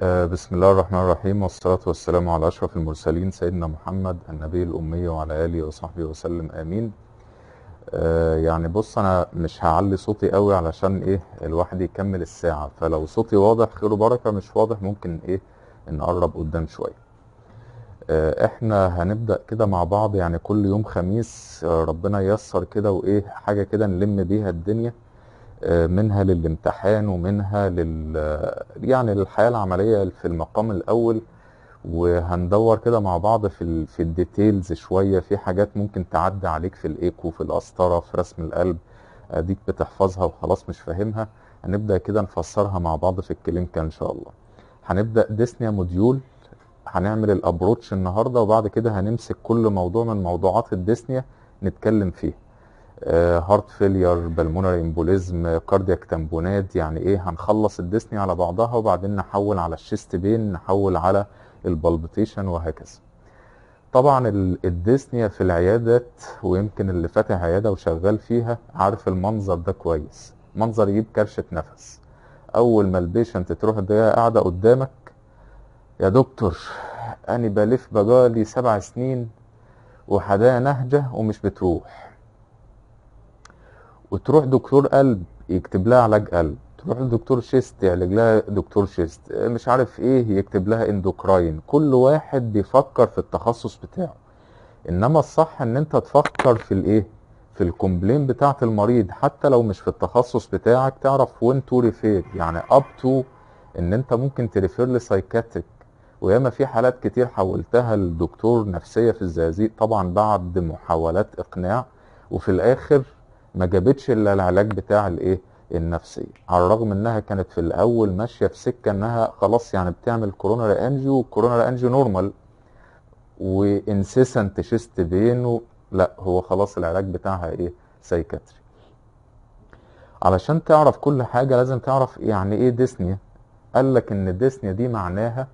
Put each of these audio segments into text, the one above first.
آه، بسم الله الرحمن الرحيم والصلاة والسلام على أشرف المرسلين سيدنا محمد النبي الأمي وعلى آله وصحبه وسلم آمين آه، يعني بص أنا مش هعلي صوتي قوي علشان إيه الواحد يكمل الساعة فلو صوتي واضح خير وبركة مش واضح ممكن إيه نقرب قدام شوية آه، إحنا هنبدأ كده مع بعض يعني كل يوم خميس آه، ربنا ييسر كده وإيه حاجة كده نلم بيها الدنيا آه، منها للامتحان ومنها لل يعني للحياة العملية في المقام الأول وهندور كده مع بعض في ال... في الديتيلز شوية في حاجات ممكن تعدي عليك في الإيكو في القسطرة في رسم القلب أديك بتحفظها وخلاص مش فاهمها هنبدأ كده نفسرها مع بعض في الكلينيكا إن شاء الله هنبدأ ديسنيا موديول هنعمل الأبروتش النهاردة وبعد كده هنمسك كل موضوع من موضوعات الديسنيا نتكلم فيه هارت فيلير بالمونري امبوليزم كاردياك تامبونات يعني ايه هنخلص الديسني على بعضها وبعدين نحول على الشيست بين نحول على البلبيتيشن وهكذا طبعا ال- الديسنيا في العيادات ويمكن اللي فاتح عياده وشغال فيها عارف المنظر ده كويس منظر يجيب كرشه نفس اول ما البيشنت تروح ده قاعده قدامك يا دكتور انا بلف بقالي سبع سنين وحدايا نهجه ومش بتروح وتروح دكتور قلب يكتب لها علاج قلب تروح لدكتور شيست يعالج لها دكتور شيست مش عارف ايه يكتب لها اندوكراين كل واحد بيفكر في التخصص بتاعه انما الصح ان انت تفكر في الايه في الكومبلين بتاعه المريض حتى لو مش في التخصص بتاعك تعرف وين تو ريفير يعني اب تو ان انت ممكن تريفير لسايكاتريك وياما في حالات كتير حولتها لدكتور نفسيه في الزقازيق طبعا بعد محاولات اقناع وفي الاخر ما جابتش الا العلاج بتاع الايه النفسيه على الرغم انها كانت في الاول ماشيه في سكه انها خلاص يعني بتعمل كوروناري انجيو والكوروناري انجيو نورمال وانسيسنت شيست بين و... لا هو خلاص العلاج بتاعها ايه سايكاتري علشان تعرف كل حاجه لازم تعرف يعني ايه ديسنيا قال لك ان ديسنيا دي معناها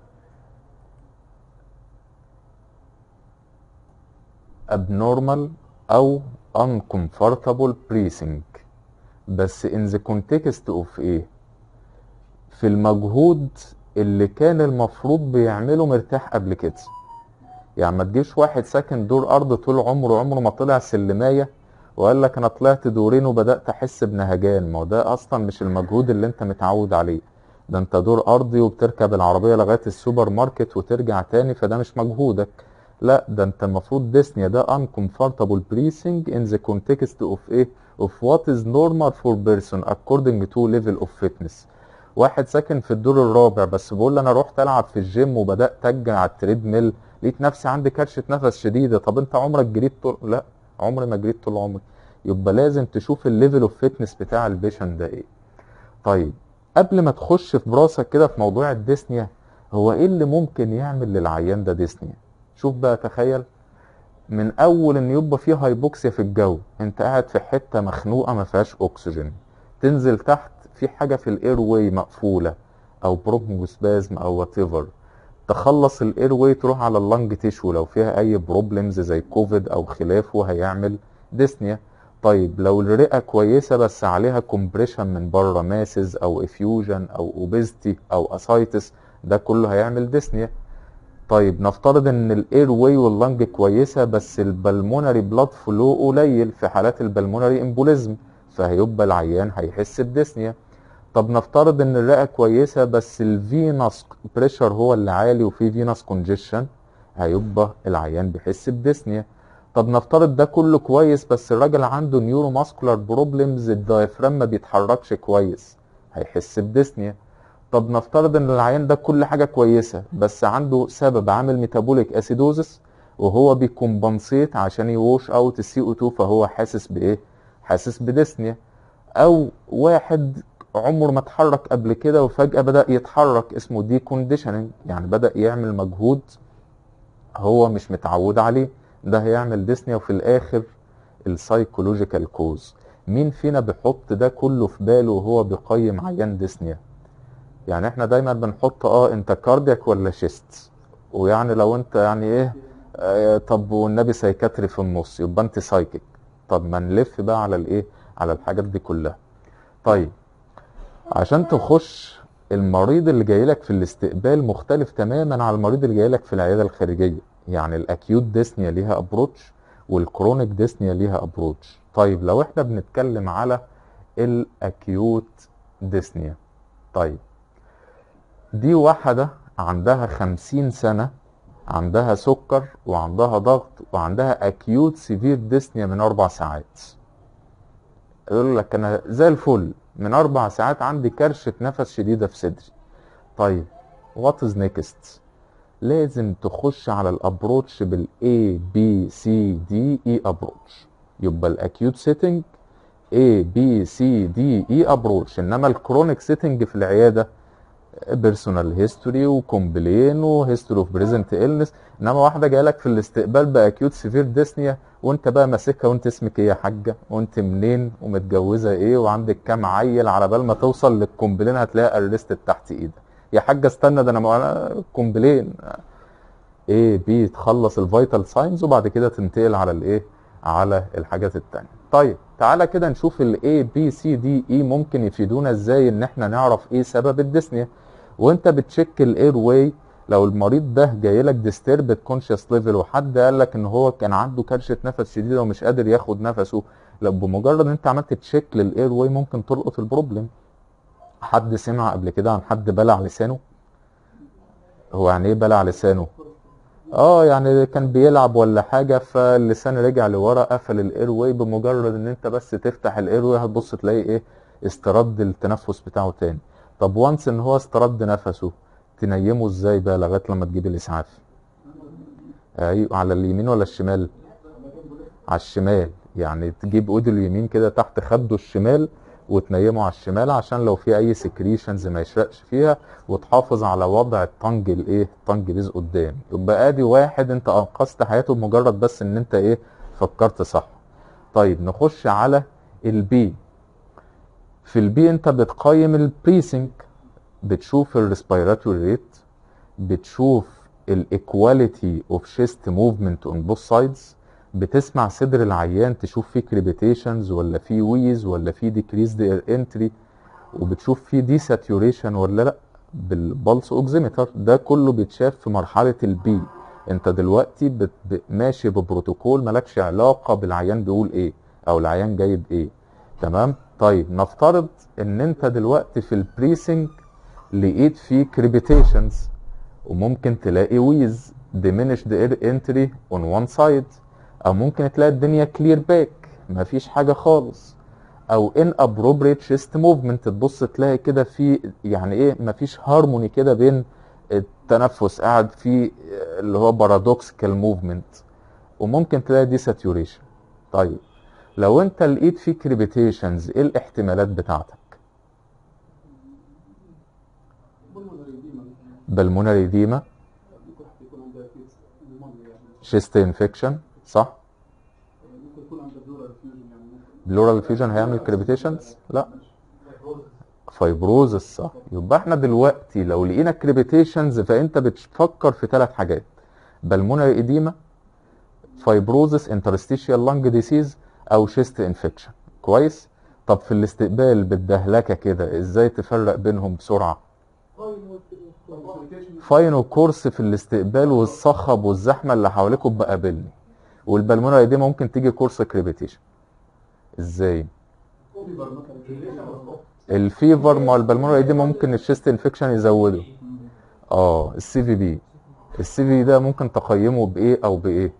abnormal او uncomfortable breathing بس in the context of ايه في المجهود اللي كان المفروض بيعمله مرتاح قبل كده يعني ما تجيش واحد ساكن دور ارض طول عمره عمره ما طلع سلمايه وقال لك انا طلعت دورين وبدات احس بنهجان ما هو ده اصلا مش المجهود اللي انت متعود عليه ده انت دور ارضي وبتركب العربيه لغايه السوبر ماركت وترجع تاني فده مش مجهودك لا ده انت المفروض ديسنيا ده uncomfortable breathing in the context of ايه of what is normal for person according to level of fitness واحد ساكن في الدور الرابع بس بيقول انا رحت العب في الجيم وبدات اجري على التريد ميل لقيت نفسي عندي كرشه نفس شديده طب انت عمرك جريت طول لا عمري ما جريت طول عمري يبقى لازم تشوف الليفل اوف فيتنس بتاع البيشنت ده ايه طيب قبل ما تخش في براسك كده في موضوع الديسنيا هو ايه اللي ممكن يعمل للعيان ده ديسنيا شوف بقى تخيل من اول ان يبقى فيه هايبوكسيا في الجو انت قاعد في حته مخنوقه ما فيهاش اكسجين تنزل تحت في حاجه في الاير واي مقفوله او بروموسبازم او وات ايفر تخلص الاير واي تروح على اللنج تيشو لو فيها اي بروبلمز زي كوفيد او خلافه هيعمل ديسنيا طيب لو الرئه كويسه بس عليها كومبريشن من بره ماسز او افيوجن او اوبيزتي او اسايتس ده كله هيعمل ديسنيا طيب نفترض ان الاير واي واللنج كويسه بس البلمونري بلاد فلو قليل في حالات البلمونري امبوليزم فهيبقى العيان هيحس بديسنيا طب نفترض ان الرئه كويسه بس الفينس بريشر هو اللي عالي وفي فينس كونجيشن هيبقى العيان بيحس بديسنيا طب نفترض ده كله كويس بس الراجل عنده نيورو ماسكولار بروبلمز الدايفرام ما بيتحركش كويس هيحس بديسنيا طب نفترض ان العيان ده كل حاجه كويسه بس عنده سبب عامل ميتابوليك اسيدوزس وهو بيكمبنسيت عشان يوش اوت السي او 2 فهو حاسس بايه حاسس بديسنيا او واحد عمره ما اتحرك قبل كده وفجاه بدا يتحرك اسمه دي كونديشننج يعني بدا يعمل مجهود هو مش متعود عليه ده هيعمل ديسنيا وفي الاخر السايكولوجيكال كوز مين فينا بيحط ده كله في باله وهو بيقيم عيان ديسنيا يعني احنا دايما بنحط اه انت كاردياك ولا شيست ويعني لو انت يعني ايه آه طب والنبي سايكاتري في النص يبقى انت سايكيك طب ما نلف بقى على الايه على الحاجات دي كلها طيب عشان تخش المريض اللي جاي لك في الاستقبال مختلف تماما عن المريض اللي جاي لك في العياده الخارجيه يعني الاكيوت ديسنيا ليها ابروتش والكرونيك ديسنيا ليها ابروتش طيب لو احنا بنتكلم على الاكيوت ديسنيا طيب دي واحدة عندها خمسين سنة عندها سكر وعندها ضغط وعندها اكيوت سيفير ديسنيا من اربع ساعات يقول لك انا زي الفل من اربع ساعات عندي كرشة نفس شديدة في صدري طيب وات از نيكست لازم تخش على الابروتش بالاي بي سي دي اي ابروتش يبقى الاكيوت سيتنج A B C D E ابروتش انما الكرونيك سيتنج في العياده بيرسونال هيستوري وكومبلين وهيستوري اوف بريزنت النس انما واحده جايه لك في الاستقبال باكيوت سيفير ديسنيا وانت بقى ماسكها وانت اسمك ايه يا حاجه وانت منين ومتجوزه ايه وعندك كام عيل على بال ما توصل للكومبلين هتلاقيها ارستد تحت ايدك يا حاجه استنى ده انا انا كومبلين ايه بي تخلص الفيتال ساينز وبعد كده تنتقل على الايه على الحاجات التانية طيب تعالى كده نشوف ال A B C D E ممكن يفيدونا ازاي ان احنا نعرف ايه سبب الديسنيا وانت بتشيك الاير واي لو المريض ده جاي لك ديستربد كونشس ليفل وحد قال لك ان هو كان عنده كرشه نفس شديده ومش قادر ياخد نفسه لو بمجرد ان انت عملت تشيك للاير واي ممكن تلقط البروبلم حد سمع قبل كده عن حد بلع لسانه هو يعني ايه بلع لسانه اه يعني كان بيلعب ولا حاجه فاللسان رجع لورا قفل الاير واي بمجرد ان انت بس تفتح الاير واي هتبص تلاقي ايه استرد التنفس بتاعه تاني طب وانس ان هو استرد نفسه تنيمه ازاي بقى لغايه لما تجيب الاسعاف ايوه على اليمين ولا الشمال على الشمال يعني تجيب ايده اليمين كده تحت خده الشمال وتنيمه على الشمال عشان لو في اي سكريشنز ما يشرقش فيها وتحافظ على وضع الطنج الايه الطنج بيز قدام يبقى ادي واحد انت انقذت حياته بمجرد بس ان انت ايه فكرت صح طيب نخش على البي في البي انت بتقيم البريسنج بتشوف الريسبيراتوري ريت بتشوف الايكواليتي اوف شيست موفمنت اون بوث سايدز بتسمع صدر العيان تشوف فيه كريبيتيشنز ولا فيه ويز ولا فيه ديكريزد اير انتري وبتشوف فيه دي ساتوريشن ولا لا بالبلس اوكزيمتر ده كله بيتشاف في مرحله البي انت دلوقتي بت... ب... ماشي ببروتوكول مالكش علاقه بالعيان بيقول ايه او العيان جاي بايه تمام طيب نفترض ان انت دلوقتي في البريسنج لقيت فيه كريبيتيشنز وممكن تلاقي ويز diminished air entry on one side او ممكن تلاقي الدنيا كلير باك مفيش حاجه خالص او ان ابروبريت شيست موفمنت تبص تلاقي كده في يعني ايه مفيش هارموني كده بين التنفس قاعد في اللي هو بارادوكسيكال موفمنت وممكن تلاقي دي ساتوريشن طيب لو انت لقيت في كريبيتيشنز ايه الاحتمالات بتاعتك بالمونري ديما شيست انفكشن صح بلورال فيوجن هيعمل كريبيتيشنز لا فايبروزس صح يبقى احنا دلوقتي لو لقينا كريبيتيشنز فانت بتفكر في ثلاث حاجات بالمونري اديما فايبروزس انترستيشيال لانج ديسيز او شيست انفكشن كويس طب في الاستقبال بالدهلكه كده ازاي تفرق بينهم بسرعه فاينو كورس في الاستقبال والصخب والزحمه اللي حواليكم بقابلني والبلمونري دي ممكن تيجي كورس كريبيتيشن ازاي الفيفر مع البلمونري دي ممكن الشيست انفكشن يزوده اه السي في بي السي في ده ممكن تقيمه بايه او بايه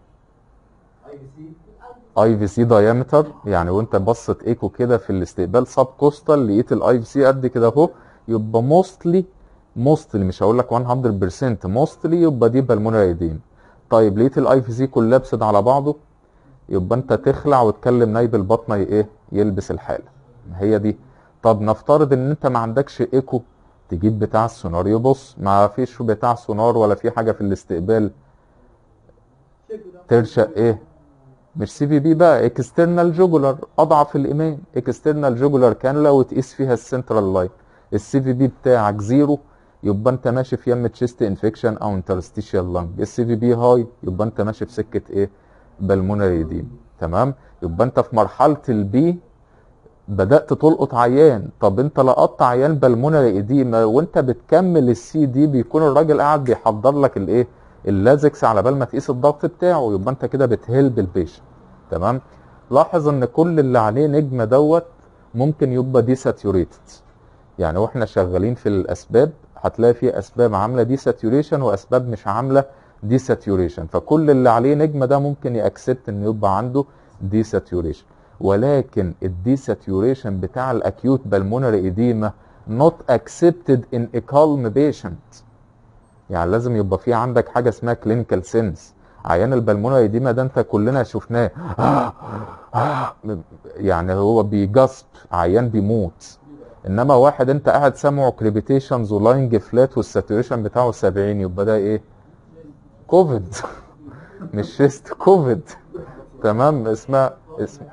اي في سي دايمتر يعني وانت بصت ايكو كده في الاستقبال سب كوستال لقيت الاي في سي قد كده اهو يبقى موستلي موستلي مش هقول لك 100% موستلي يبقى دي بالمونري ايديم طيب لقيت الاي في سي كولابسد على بعضه يبقى انت تخلع وتكلم نايب البطنه ايه يلبس الحاله هي دي طب نفترض ان انت ما عندكش ايكو تجيب بتاع السونار يبص ما فيش بتاع سونار ولا في حاجه في الاستقبال ترشق ايه مش سي في بي بقى اكسترنال جوجولار اضعف الايمان اكسترنال جوجولار كان لو تقيس فيها السنترال لاين السي في بي بتاعك زيرو يبقى انت ماشي في يم تشيست انفكشن او انترستيشيال لانج السي في بي هاي يبقى انت ماشي في سكه ايه بالمونري ديم تمام يبقى انت في مرحله البي بدأت تلقط عيان طب انت لقطت عيان بالمونري اديما وانت بتكمل السي دي بيكون الراجل قاعد بيحضر لك الايه اللازكس على بال ما تقيس الضغط بتاعه يبقى انت كده بتهلب البيشنت تمام لاحظ ان كل اللي عليه نجمه دوت ممكن يبقى دي ساتيوريتد يعني واحنا شغالين في الاسباب هتلاقي في اسباب عامله دي ساتيوريشن واسباب مش عامله دي ساتيوريشن فكل اللي عليه نجمه ده ممكن يأكسبت ان يبقى عنده دي ساتيوريشن ولكن الدي ساتيوريشن بتاع الاكيوت بالمونري ايديما not accepted in a calm patient يعني لازم يبقى في عندك حاجه اسمها كلينيكال سينس عيان البلمونري ايديما ده انت كلنا شفناه يعني هو بيجسب عيان بيموت انما واحد انت قاعد سامعه كريبيتيشنز ولاينج فلات والساتوريشن بتاعه 70 يبقى ده ايه كوفيد مش شيست كوفيد تمام اسمها اسم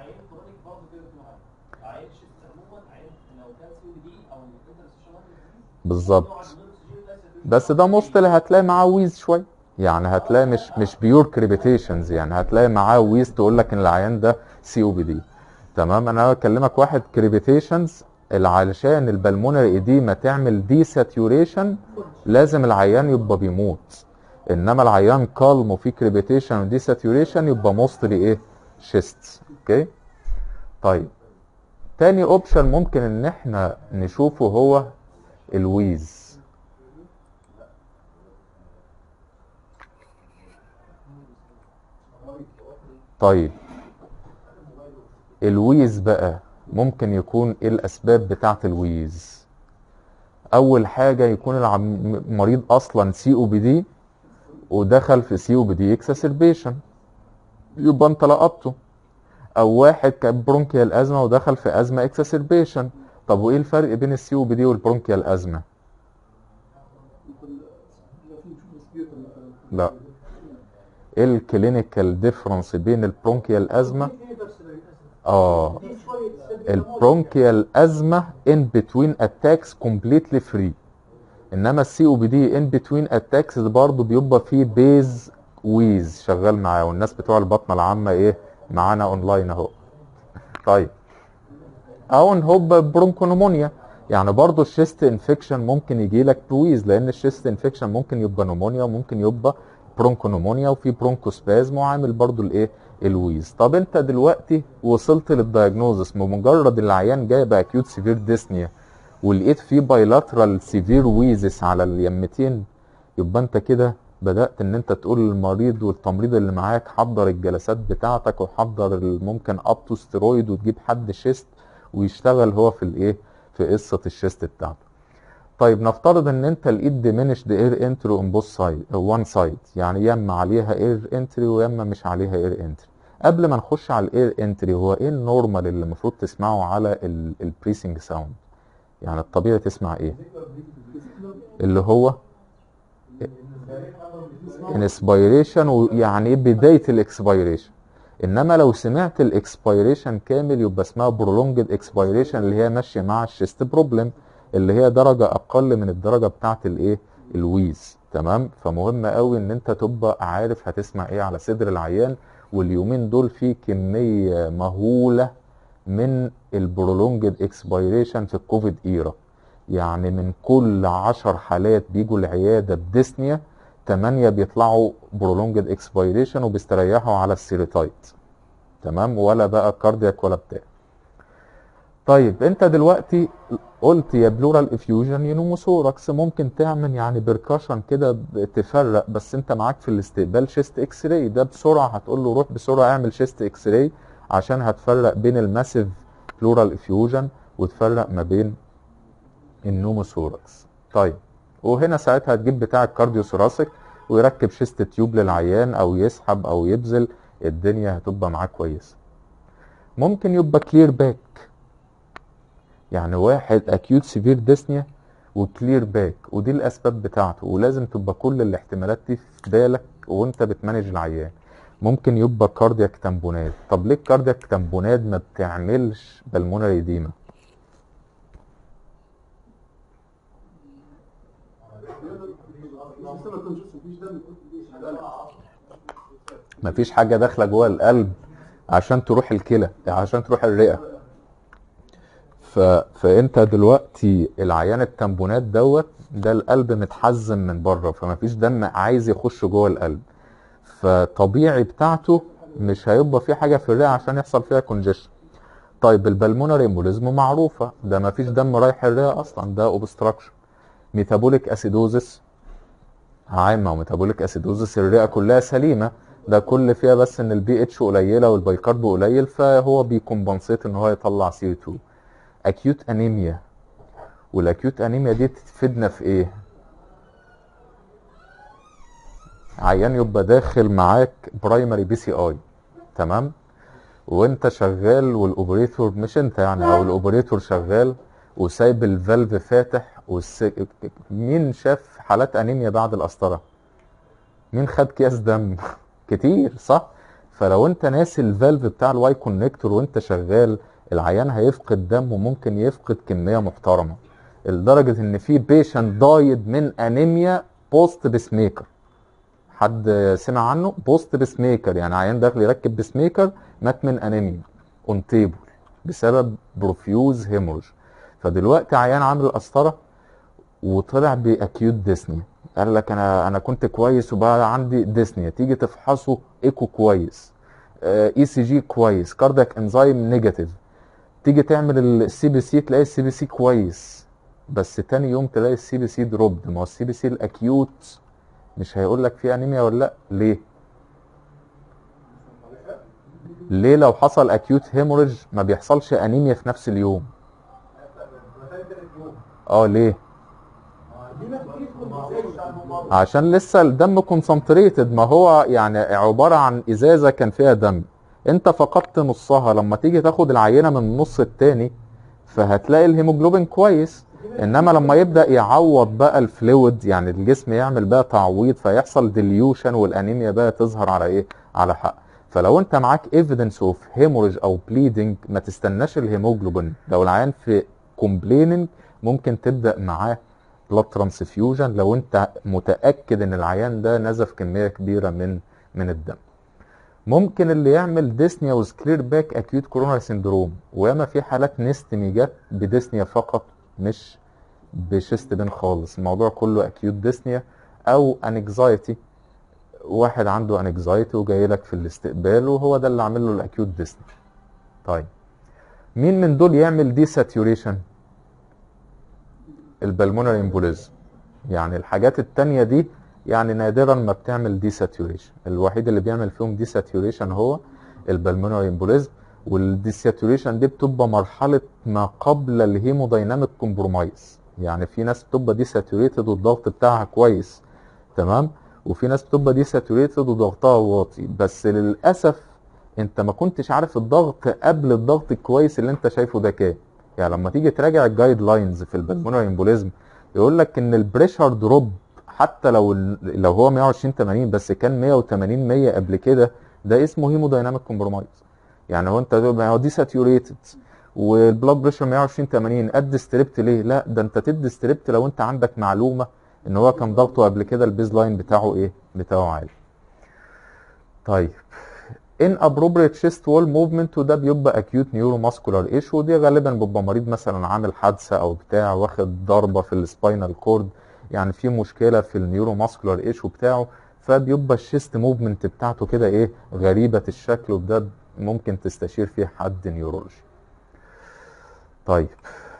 بالظبط بس ده مصطل هتلاقي معاه ويز شويه يعني هتلاقي مش مش بيور كريبيتيشنز يعني هتلاقي معاه ويز تقول لك ان العيان ده سي او بي دي تمام انا بكلمك واحد كريبيتيشنز علشان البلمونري ايديما تعمل دي ساتيوريشن لازم العيان يبقى بيموت انما العيان كالم وفي كريبيتيشن ودي ساتيوريشن يبقى موستلي ايه شيست اوكي طيب تاني اوبشن ممكن ان احنا نشوفه هو الويز طيب الويز بقى ممكن يكون ايه الاسباب بتاعه الويز اول حاجه يكون المريض اصلا سي او بي دي ودخل في سي او بي دي اكسسربيشن يبقى انت لقطته او واحد كان برونكيال ازمه ودخل في ازمه اكسسربيشن طب وايه الفرق بين السي او بي دي والبرونكيال ازمه لا ايه الكلينيكال ديفرنس بين البرونكيال ازمه اه البرونكيال ازمه ان بتوين اتاكس كومبليتلي فري انما السي او بي دي ان بتوين اتاكس برضه بيبقى فيه بيز ويز شغال معاه والناس بتوع البطنه العامه ايه معانا اونلاين اهو طيب او ان هو برونكونومونيا يعني برضه الشيست انفكشن ممكن يجي لك بويز لان الشيست انفكشن ممكن يبقى نومونيا وممكن يبقى برونكونومونيا وفي برونكوسبازم وعامل برضه الايه الويز طب انت دلوقتي وصلت للدايجنوزس بمجرد العيان جاي باكيوت سيفير ديسنيا ولقيت فيه بايلاترال سيفير ويزس على اليمتين يبقى انت كده بدات ان انت تقول للمريض والتمريض اللي معاك حضر الجلسات بتاعتك وحضر ممكن ابتو ستيرويد وتجيب حد شيست ويشتغل هو في الايه في قصه الشيست بتاعته طيب نفترض ان انت لقيت diminished اير انتري اون بوث سايد وان سايد يعني ياما عليها اير انتري وياما مش عليها اير انتري قبل ما نخش على الاير انتري هو ايه النورمال اللي المفروض تسمعه على البريسنج ساوند يعني الطبيعي تسمع ايه اللي هو انسبيريشن ويعني ايه بدايه الاكسبيريشن انما لو سمعت الاكسبيريشن كامل يبقى اسمها برولونجد اكسبيريشن اللي هي ماشيه مع الشيست بروبلم اللي هي درجه اقل من الدرجه بتاعه الايه الويز تمام فمهم قوي ان انت تبقى عارف هتسمع ايه على صدر العيان واليومين دول في كميه مهوله من البرولونجد اكسبيريشن في الكوفيد ايرا يعني من كل عشر حالات بيجوا العياده بديسنيا 8 بيطلعوا برولونجد اكسبيريشن وبيستريحوا على السيريتايت تمام ولا بقى كاردياك ولا بتاع طيب انت دلوقتي قلت يا بلورال افيوجن يا نوموثوركس ممكن تعمل يعني بركشن كده تفرق بس انت معاك في الاستقبال شيست اكس راي ده بسرعه هتقول له روح بسرعه اعمل شيست اكس راي عشان هتفرق بين الماسيف بلورال افيوجن وتفرق ما بين النوموثوركس طيب وهنا ساعتها هتجيب بتاع الكارديو ثوراسيك ويركب شيست تيوب للعيان او يسحب او يبذل الدنيا هتبقى معاه كويسه ممكن يبقى كلير باك يعني واحد اكيوت سيفير ديسنيا وكلير باك ودي الاسباب بتاعته ولازم تبقى كل الاحتمالات دي في بالك وانت بتمانج العيان ممكن يبقى كاردياك تامبونات طب ليه الكاردياك تامبونات ما بتعملش بالمونري ديما مفيش حاجه داخله جوه القلب عشان تروح الكلى عشان تروح الرئه ف... فانت دلوقتي العيان التمبونات دوت ده القلب متحزم من بره فمفيش دم عايز يخش جوه القلب فطبيعي بتاعته مش هيبقى في حاجه في الرئه عشان يحصل فيها كونجيشن طيب البلمونري امبوليزم معروفه ده مفيش دم رايح الرئه اصلا ده اوبستراكشن ميتابوليك اسيدوزس عامه وميتابوليك اسيدوزس الرئه كلها سليمه ده كل فيها بس ان البي اتش قليله والبيكارب قليل فهو بيكمبنسيت ان هو يطلع سي 2 اكيوت انيميا والاكيوت انيميا دي تفيدنا في ايه عيان يبقى داخل معاك برايمري بي سي اي تمام وانت شغال والاوبريتور مش انت يعني او الاوبريتور شغال وسايب الفالف فاتح والس... مين شاف حالات انيميا بعد القسطره مين خد كياس دم كتير صح فلو انت ناسي الفالف بتاع الواي كونكتور وانت شغال العيان هيفقد دم وممكن يفقد كميه محترمه لدرجه ان في بيشنت دايد من انيميا بوست بيس ميكر حد سمع عنه بوست بيس ميكر يعني عيان داخل يركب بيس ميكر مات من انيميا اون تيبل بسبب بروفيوز هيمورج فدلوقتي عيان عامل قسطره وطلع باكيوت ديسنيا قال لك انا انا كنت كويس وبقى عندي ديسنيا تيجي تفحصه ايكو كويس اي سي جي كويس كاردياك انزيم نيجاتيف تيجي تعمل السي بي سي تلاقي السي بي سي كويس بس تاني يوم تلاقي السي بي سي دروبد ما هو السي بي سي الاكيوت مش هيقول لك فيه انيميا ولا لا ليه ليه لو حصل اكيوت هيموريج ما بيحصلش انيميا في نفس اليوم اه ليه عشان لسه الدم كونسنتريتد ما هو يعني عباره عن ازازه كان فيها دم انت فقدت نصها لما تيجي تاخد العينه من النص التاني فهتلاقي الهيموجلوبين كويس انما لما يبدا يعوض بقى الفلويد يعني الجسم يعمل بقى تعويض فيحصل ديليوشن والانيميا بقى تظهر على ايه على حق فلو انت معاك ايفيدنس اوف هيموريج او بليدنج ما تستناش الهيموجلوبين لو العيان في كومبليننج ممكن تبدا معاه بلاد ترانسفيوجن لو انت متاكد ان العيان ده نزف كميه كبيره من من الدم ممكن اللي يعمل ديسنيا وسكلير باك اكيوت كورونا سيندروم وياما في حالات نستمي جت بديسنيا فقط مش بشيست بين خالص الموضوع كله اكيوت ديسنيا او انكزايتي واحد عنده انكزايتي وجاي لك في الاستقبال وهو ده اللي عامل له الاكيوت ديسنيا طيب مين من دول يعمل دي ساتيوريشن البلمونري امبوليزم يعني الحاجات التانية دي يعني نادرا ما بتعمل دي ساتيوريشن الوحيد اللي بيعمل فيهم دي ساتيوريشن هو البلمونري امبوليزم والديساتوريشن دي بتبقى مرحله ما قبل الهيمودايناميك كومبرومايز يعني في ناس بتبقى دي ساتوريتد والضغط بتاعها كويس تمام وفي ناس بتبقى دي ساتوريتد وضغطها واطي بس للاسف انت ما كنتش عارف الضغط قبل الضغط الكويس اللي انت شايفه ده كام يعني لما تيجي تراجع الجايد لاينز في البلمونري امبوليزم يقول لك ان البريشر دروب حتى لو لو هو 120 80 بس كان 180 100 قبل كده ده اسمه هيمودايناميك كومبرومايز يعني هو انت هو دي ساتيوريتد والبلاد بريشر 120 80 قد ستريبت ليه؟ لا ده انت تدي ستريبت لو انت عندك معلومه ان هو كان ضغطه قبل كده البيز لاين بتاعه ايه؟ بتاعه عالي. طيب ان ابروبريت شيست وول موفمنت وده بيبقى اكيوت نيورو ماسكولار ايش ودي غالبا بيبقى مريض مثلا عامل حادثه او بتاع واخد ضربه في السباينال كورد يعني في مشكله في النيورو ماسكولار ايش بتاعه فبيبقى الشيست موفمنت بتاعته كده ايه غريبه الشكل وده ممكن تستشير فيه حد نيورولوجي طيب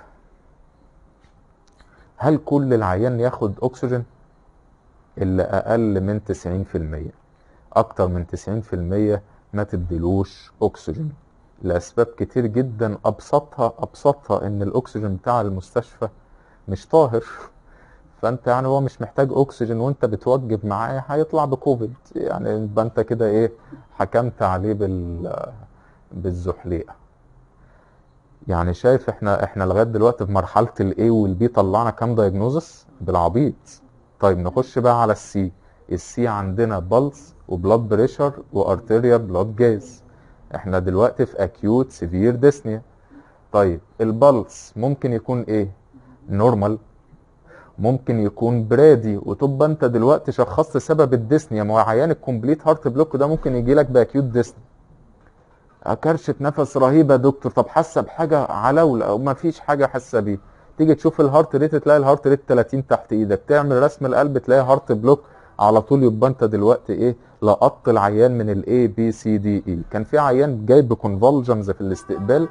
هل كل العيان ياخد اكسجين اللي اقل من 90% اكتر من 90% ما تديلوش اكسجين لاسباب كتير جدا ابسطها ابسطها ان الاكسجين بتاع المستشفى مش طاهر فانت يعني هو مش محتاج اكسجين وانت بتوجب معاه هيطلع بكوفيد يعني يبقى انت كده ايه حكمت عليه بال بالزحليقه يعني شايف احنا احنا لغايه دلوقتي في مرحله الاي والبي طلعنا كام دايجنوزس بالعبيط طيب نخش بقى على السي السي عندنا بلس وبلاد بريشر وارتيريا بلاد جاز احنا دلوقتي في اكيوت سيفير ديسنيا طيب البلس ممكن يكون ايه نورمال ممكن يكون برادي وتبقى انت دلوقتي شخصت سبب الديسنيا ما هو عيان الكومبليت هارت بلوك ده ممكن يجي لك باكيوت ديسنيا كرشة نفس رهيبة يا دكتور طب حاسة بحاجة علولة أو ما فيش حاجة حاسة بيه تيجي تشوف الهارت ريت تلاقي الهارت ريت 30 تحت ايدك تعمل رسم القلب تلاقي هارت بلوك على طول يبقى انت دلوقتي ايه لقطت العيان من الاي بي سي دي اي كان في عيان جاي بكونفولجنز في الاستقبال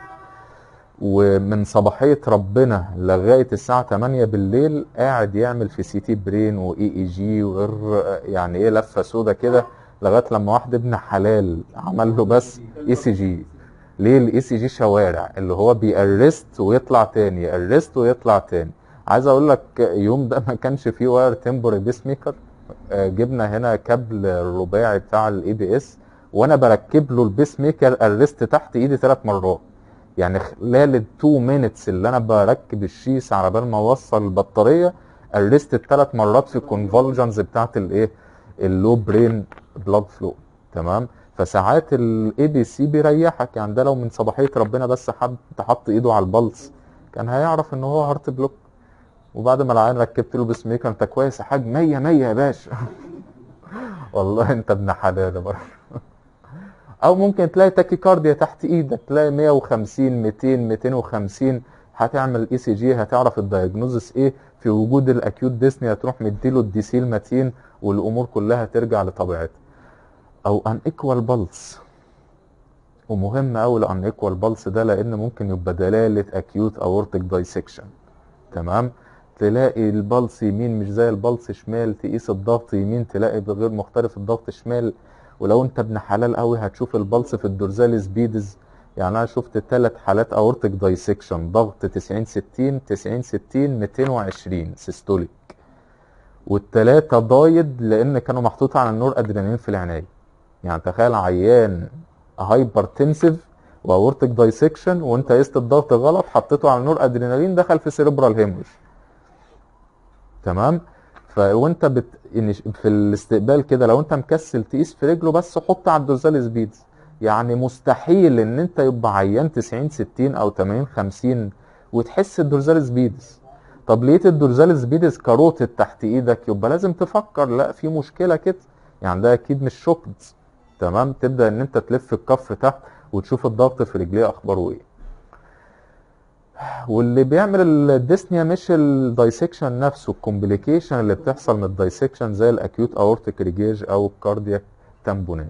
ومن صباحية ربنا لغاية الساعة 8 بالليل قاعد يعمل في سي تي برين واي اي جي وغير يعني ايه لفة سودا كده لغاية لما واحد ابن حلال عمل له بس اي سي جي ليه الاي سي جي شوارع اللي هو بيأرست ويطلع تاني يأرست ويطلع تاني عايز اقول لك يوم ده ما كانش فيه واير تمبوري بيس ميكر آه، جبنا هنا كابل الرباعي بتاع الاي بي اس وانا بركب له البيس ميكر ارست تحت ايدي ثلاث مرات يعني خلال التو مينتس اللي انا بركب الشيس على بال ما اوصل البطاريه ارست الثلاث مرات في الكونفولجنز بتاعت الايه اللو برين بلاد فلو تمام فساعات الاي بي سي بيريحك يعني ده لو من صباحيه ربنا بس حد حط ايده على البلس كان هيعرف ان هو هارت بلوك وبعد ما العيان ركبت له بيس ميكر انت كويس يا حاج 100 100 يا باشا والله انت ابن حلال برضه او ممكن تلاقي تاكيكارديا تحت ايدك تلاقي 150 200 250 هتعمل اي سي جي هتعرف الدايجنوزس ايه في وجود الاكيوت ديسني هتروح مديله الديسيل متين والامور كلها ترجع لطبيعتها او ان ايكوال بلس ومهم قوي الان ايكوال بلس ده لان ممكن يبقى دلاله اكيوت اورتيك دايسكشن تمام تلاقي البلس يمين مش زي البلس شمال تقيس الضغط يمين تلاقي بغير مختلف الضغط شمال ولو انت ابن حلال قوي هتشوف البلس في الدورزال سبيدز يعني انا شفت ثلاث حالات اورتيك دايسكشن ضغط 90 60 90 60 220 سيستوليك والثلاثه ضايد لان كانوا محطوط على النور ادرينالين في العنايه يعني تخيل عيان هايبرتنسيف واورتيك دايسكشن وانت قست الضغط غلط حطيته على نور ادرينالين دخل في سيريبرال هيموريج تمام فوانت بت... إن في الاستقبال كده لو انت مكسل تقيس في رجله بس حط على الدوزال سبيدز يعني مستحيل ان انت يبقى عيان 90 60 او 80 50 وتحس الدورزال سبيدز طب لقيت الدورزال سبيدز كاروتد تحت ايدك يبقى لازم تفكر لا في مشكله كده يعني ده اكيد مش شوكد تمام تبدا ان انت تلف الكف تحت وتشوف الضغط في رجليه اخباره ايه واللي بيعمل الديسنيا مش الدايسكشن نفسه الكومبليكيشن اللي بتحصل من الدايسكشن زي الاكيوت اورتيك ريجيج او الكاردياك تامبونات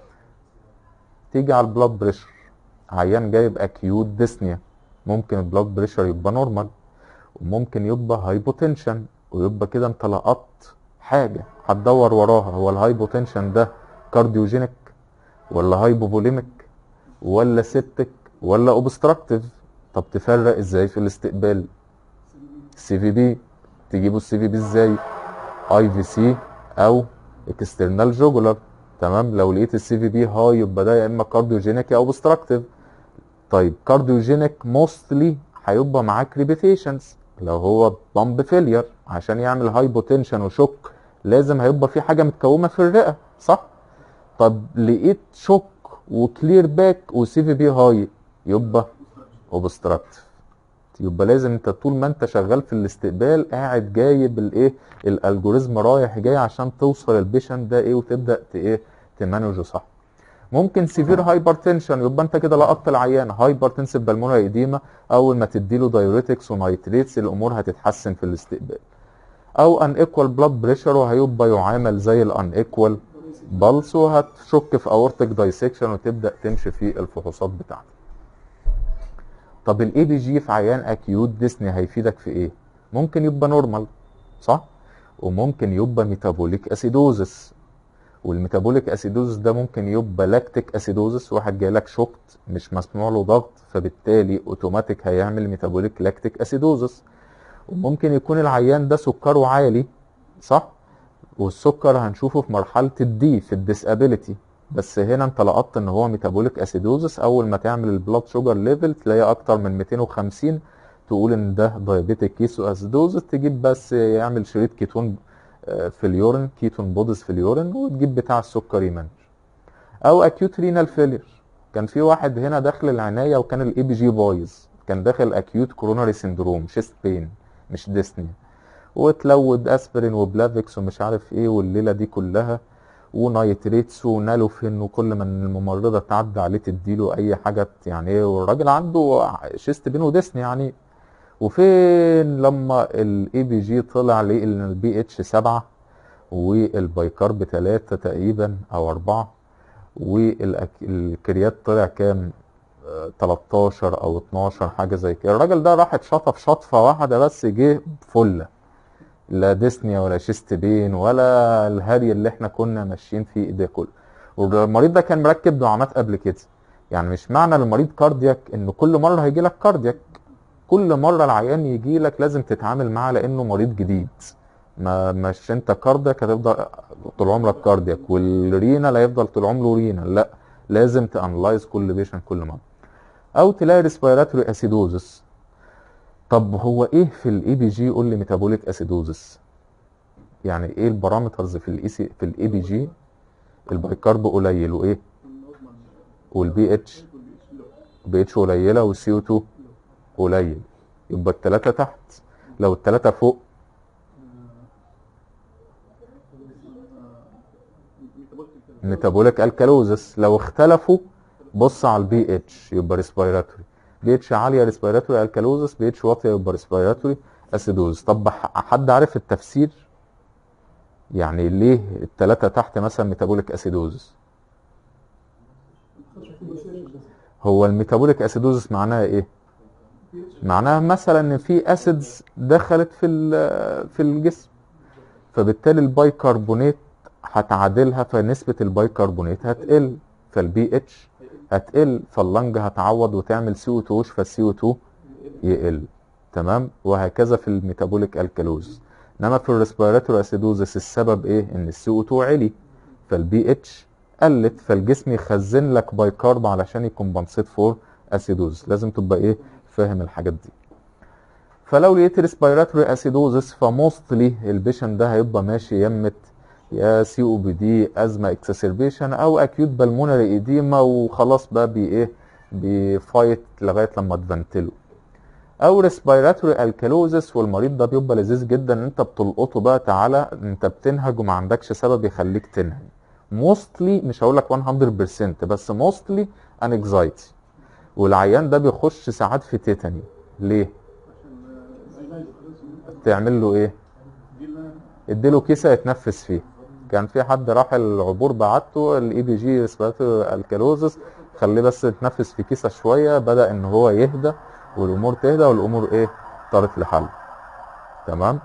تيجي على البلاد بريشر عيان جايب اكيوت ديسنيا ممكن البلاد بريشر يبقى نورمال وممكن يبقى هايبوتنشن ويبقى كده انت لقطت حاجه هتدور وراها هو الهايبوتنشن ده كارديوجينيك ولا هايبوفوليميك ولا سيبتك ولا اوبستراكتيف طب تفرق ازاي في الاستقبال سي في بي تجيبوا السي في بي ازاي اي في سي او اكسترنال جوجولار تمام لو لقيت السي في بي هاي يبقى ده يا اما كارديوجينيك يا اوبستراكتيف طيب كارديوجينيك موستلي هيبقى معاه كريبيتيشنز لو هو بامب فيلير عشان يعمل هايبوتنشن وشوك لازم هيبقى في حاجه متكومه في الرئه صح طب لقيت شوك وكلير باك وسي في بي هاي يبقى اوبستراكتيف يبقى لازم انت طول ما انت شغال في الاستقبال قاعد جايب الايه الالجوريزم رايح جاي عشان توصل البيشنت ده ايه وتبدا ت- ايه تمانجه صح ممكن سيفير هايبرتنشن يبقى انت كده لقطت العيان هايبرتنسيف بالمونري ايديما اول ما تديله دايوريتكس ونايتريتس الامور هتتحسن في الاستقبال او ان ايكوال بلاد بريشر وهيبقى يعامل زي الان ايكوال بلس وهتشك في اورتيك دايسكشن وتبدا تمشي في الفحوصات بتاعتك طب الاي بي جي في عيان اكيوت ديسني هيفيدك في ايه ممكن يبقى نورمال صح وممكن يبقى ميتابوليك اسيدوزس والميتابوليك اسيدوزس ده ممكن يبقى لاكتيك اسيدوزس واحد جالك شوكت مش مسموع له ضغط فبالتالي اوتوماتيك هيعمل ميتابوليك لاكتيك اسيدوزس وممكن يكون العيان ده سكره عالي صح والسكر هنشوفه في مرحله الدي في الديسابيليتي بس هنا انت لقطت ان هو ميتابوليك اسيدوزس اول ما تعمل البلاد شوجر ليفل تلاقيه اكتر من 250 تقول ان ده دايابيتيك كيسو اسيدوزس تجيب بس يعمل شريط كيتون آه، في اليورين كيتون بودز في اليورين وتجيب بتاع السكر يمنج او اكيوت رينال فيلير كان في واحد هنا داخل العنايه وكان الاي بي جي بايظ كان داخل اكيوت كوروناري سندروم شيست بين مش ديسني وتلود اسبرين وبلافيكس ومش عارف ايه والليله دي كلها ونايتريتس ونالوفين وكل ما الممرضه تعدي عليه تديله اي حاجه يعني ايه والراجل عنده شيست بين وديسني يعني وفين لما الاي بي جي طلع لقى ان البي اتش 7 والبايكارب 3 تقريبا او 4 والكريات طلع كام آه، 13 او 12 حاجه زي كده الراجل ده راح اتشطف شطفه واحده بس جه فله لا ديسنيا ولا شيست بين ولا الهري اللي احنا كنا ماشيين فيه ده كله والمريض ده كان مركب دعامات قبل كده يعني مش معنى المريض كاردياك انه كل مره هيجي لك كاردياك كل مره العيان يجي لك لازم تتعامل معاه لانه مريض جديد ما مش انت كاردياك هتفضل طول عمرك كاردياك والرينا لا يفضل طول عمره رينا لا لازم تانلايز كل بيشن كل مره او تلاقي ريسبيراتوري اسيدوزس طب هو ايه في الاي بي جي يقول لي ميتابوليك اسيدوزس يعني ايه البارامترز في الاي سي في الاي بي جي البايكارب قليل وايه والبي اتش بي اتش قليله والسي او 2 قليل يبقى الثلاثه تحت لو الثلاثه فوق ميتابوليك الكالوزس لو اختلفوا بص على البي اتش يبقى ريسبيراتوري بي اتش عاليه ريسبيراتوري الكالوزس بي اتش واطيه يبقى ريسبيراتوري اسيدوز طب ح- حد عارف التفسير يعني ليه الثلاثه تحت مثلا ميتابوليك اسيدوزس هو الميتابوليك اسيدوزس معناها ايه معناها مثلا ان في اسيدز دخلت في ال- في الجسم فبالتالي البايكربونات هتعادلها فنسبة البايكربونات هتقل فالبي اتش هتقل فاللنج هتعوض وتعمل سي او 2 فالسي او 2 يقل تمام وهكذا في الميتابوليك الكالوز انما في الريسبيراتوري اسيدوزس السبب ايه ان السي او 2 عالي فالبي اتش قلت فالجسم يخزن لك بايكارب علشان يكمبنسيت فور اسيدوز لازم تبقى ايه فاهم الحاجات دي فلو لقيت ريسبيراتوري اسيدوزس فموستلي البيشن ده هيبقى ماشي يمت يا سي او بي دي ازمه اكسسربيشن او اكيوت بالمونري ايديما وخلاص بقى بي ايه بيفايت لغايه لما تفنتله او ريسبيراتوري الكالوزس والمريض ده بيبقى لذيذ جدا ان انت بتلقطه بقى تعالى انت بتنهج وما عندكش سبب يخليك تنهج موستلي مش هقول لك 100% بس موستلي انكزايتي والعيان ده بيخش ساعات في تيتاني ليه؟ تعمل له ايه؟ اديله كيسه يتنفس فيه كان في حد راح العبور بعته الاي بي جي ريسبيراتوري الكالوزس خليه بس يتنفس في كيسه شويه بدا ان هو يهدى والامور تهدى والامور ايه طارت لحل تمام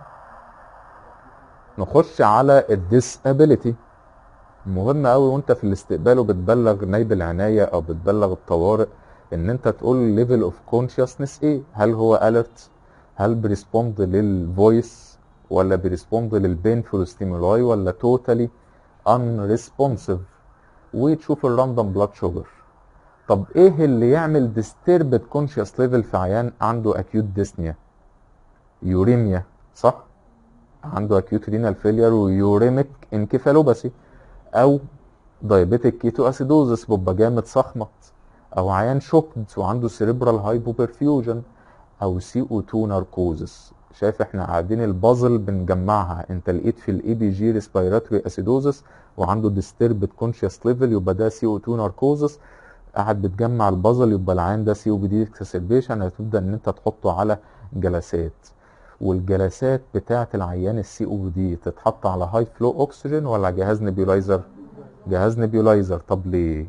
نخش على الديسابيليتي مهم قوي وانت في الاستقبال وبتبلغ نايب العنايه او بتبلغ الطوارئ ان انت تقول ليفل اوف كونشسنس ايه هل هو اليرت هل بيرسبوند للفويس ولا بيرسبوند للبينفول ستيمولاي ولا توتالي ان ريسبونسيف وتشوف الراندوم بلاد شوجر طب ايه اللي يعمل ديستربد كونشس ليفل في عيان عنده اكيوت ديسنيا يوريميا صح عنده اكيوت رينال فيلير ويوريميك انكفالوباسي او دايابيتيك كيتو اسيدوزس بيبقى جامد صخمت او عيان شوكد وعنده سيريبرال هايبوبرفيوجن او سي او 2 ناركوزس شايف احنا قاعدين البازل بنجمعها انت لقيت في الاي بي جي ريسبيراتوري اسيدوزس وعنده ديستربد كونشس ليفل يبقى ده سي او 2 ناركوزس قاعد بتجمع البازل يبقى العيان ده سي او بي دي اكسسربيشن هتبدا ان انت تحطه على جلسات والجلسات بتاعه العيان السي او بي دي تتحط على هاي فلو اكسجين ولا جهاز نبيولايزر جهاز نبيولايزر طب ليه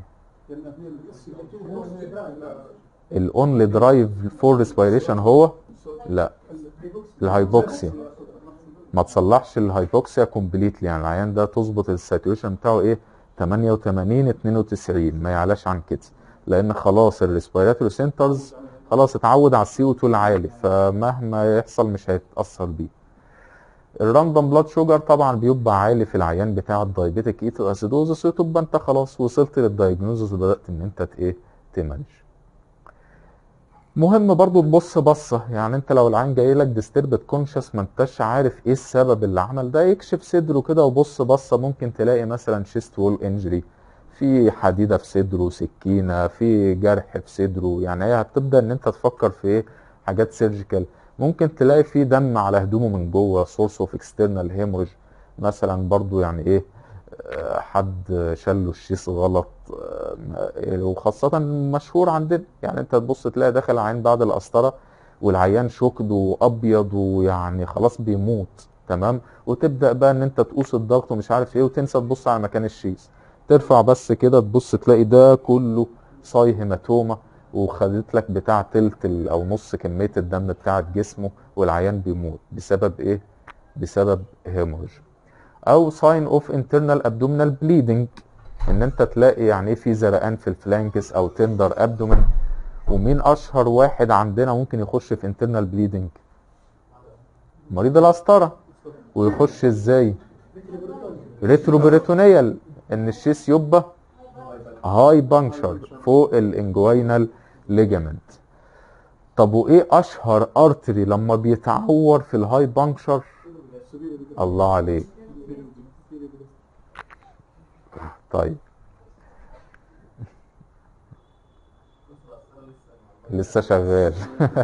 الاونلي درايف فور ريسبيريشن هو لا الهايبوكسيا ما تصلحش الهايبوكسيا كومبليتلي يعني العيان ده تظبط الساتوريشن بتاعه ايه 88 92 ما يعلاش عن كده لان خلاص الريسبيراتوري سنترز خلاص اتعود على السي او 2 العالي فمهما يحصل مش هيتاثر بيه الراندوم بلاد شوجر طبعا بيبقى عالي في العيان بتاع الدايبيتيك ايتو اسيدوزس وتبقى انت خلاص وصلت للدايجنوزس وبدات ان انت ايه تمانج مهم برضو تبص بصة يعني انت لو العين جاي لك ديستربت كونشس ما انتش عارف ايه السبب اللي عمل ده يكشف صدره كده وبص بصة ممكن تلاقي مثلا شيست وول انجري في حديدة في صدره سكينة في جرح في صدره يعني هي هتبدأ ان انت تفكر في ايه حاجات سيرجيكال ممكن تلاقي في دم على هدومه من جوه سورس اوف اكسترنال هيموريج مثلا برضو يعني ايه آه، حد شال له الشيس غلط آه، وخاصة مشهور عندنا يعني انت تبص تلاقي داخل عين بعد القسطرة والعيان شوكد وابيض ويعني خلاص بيموت تمام وتبدأ بقى ان انت تقوس الضغط ومش عارف ايه وتنسى تبص على مكان الشيس ترفع بس كده تبص تلاقي ده كله صاي هيماتوما وخدت لك بتاع تلت ال- او نص كمية الدم بتاعت جسمه والعيان بيموت بسبب ايه بسبب هيموريج او ساين اوف انترنال ابدومينال بليدنج ان انت تلاقي يعني ايه في زرقان في الفلانكس او تندر ابدومين ومين اشهر واحد عندنا ممكن يخش في انترنال بليدنج مريض القسطره ويخش ازاي ريتروبريتونيال ان الشيس يبقى هاي بانكشر فوق الانجوينال ليجامنت طب وايه اشهر ارتري لما بيتعور في الهاي بانكشر الله عليك طيب لسه شغال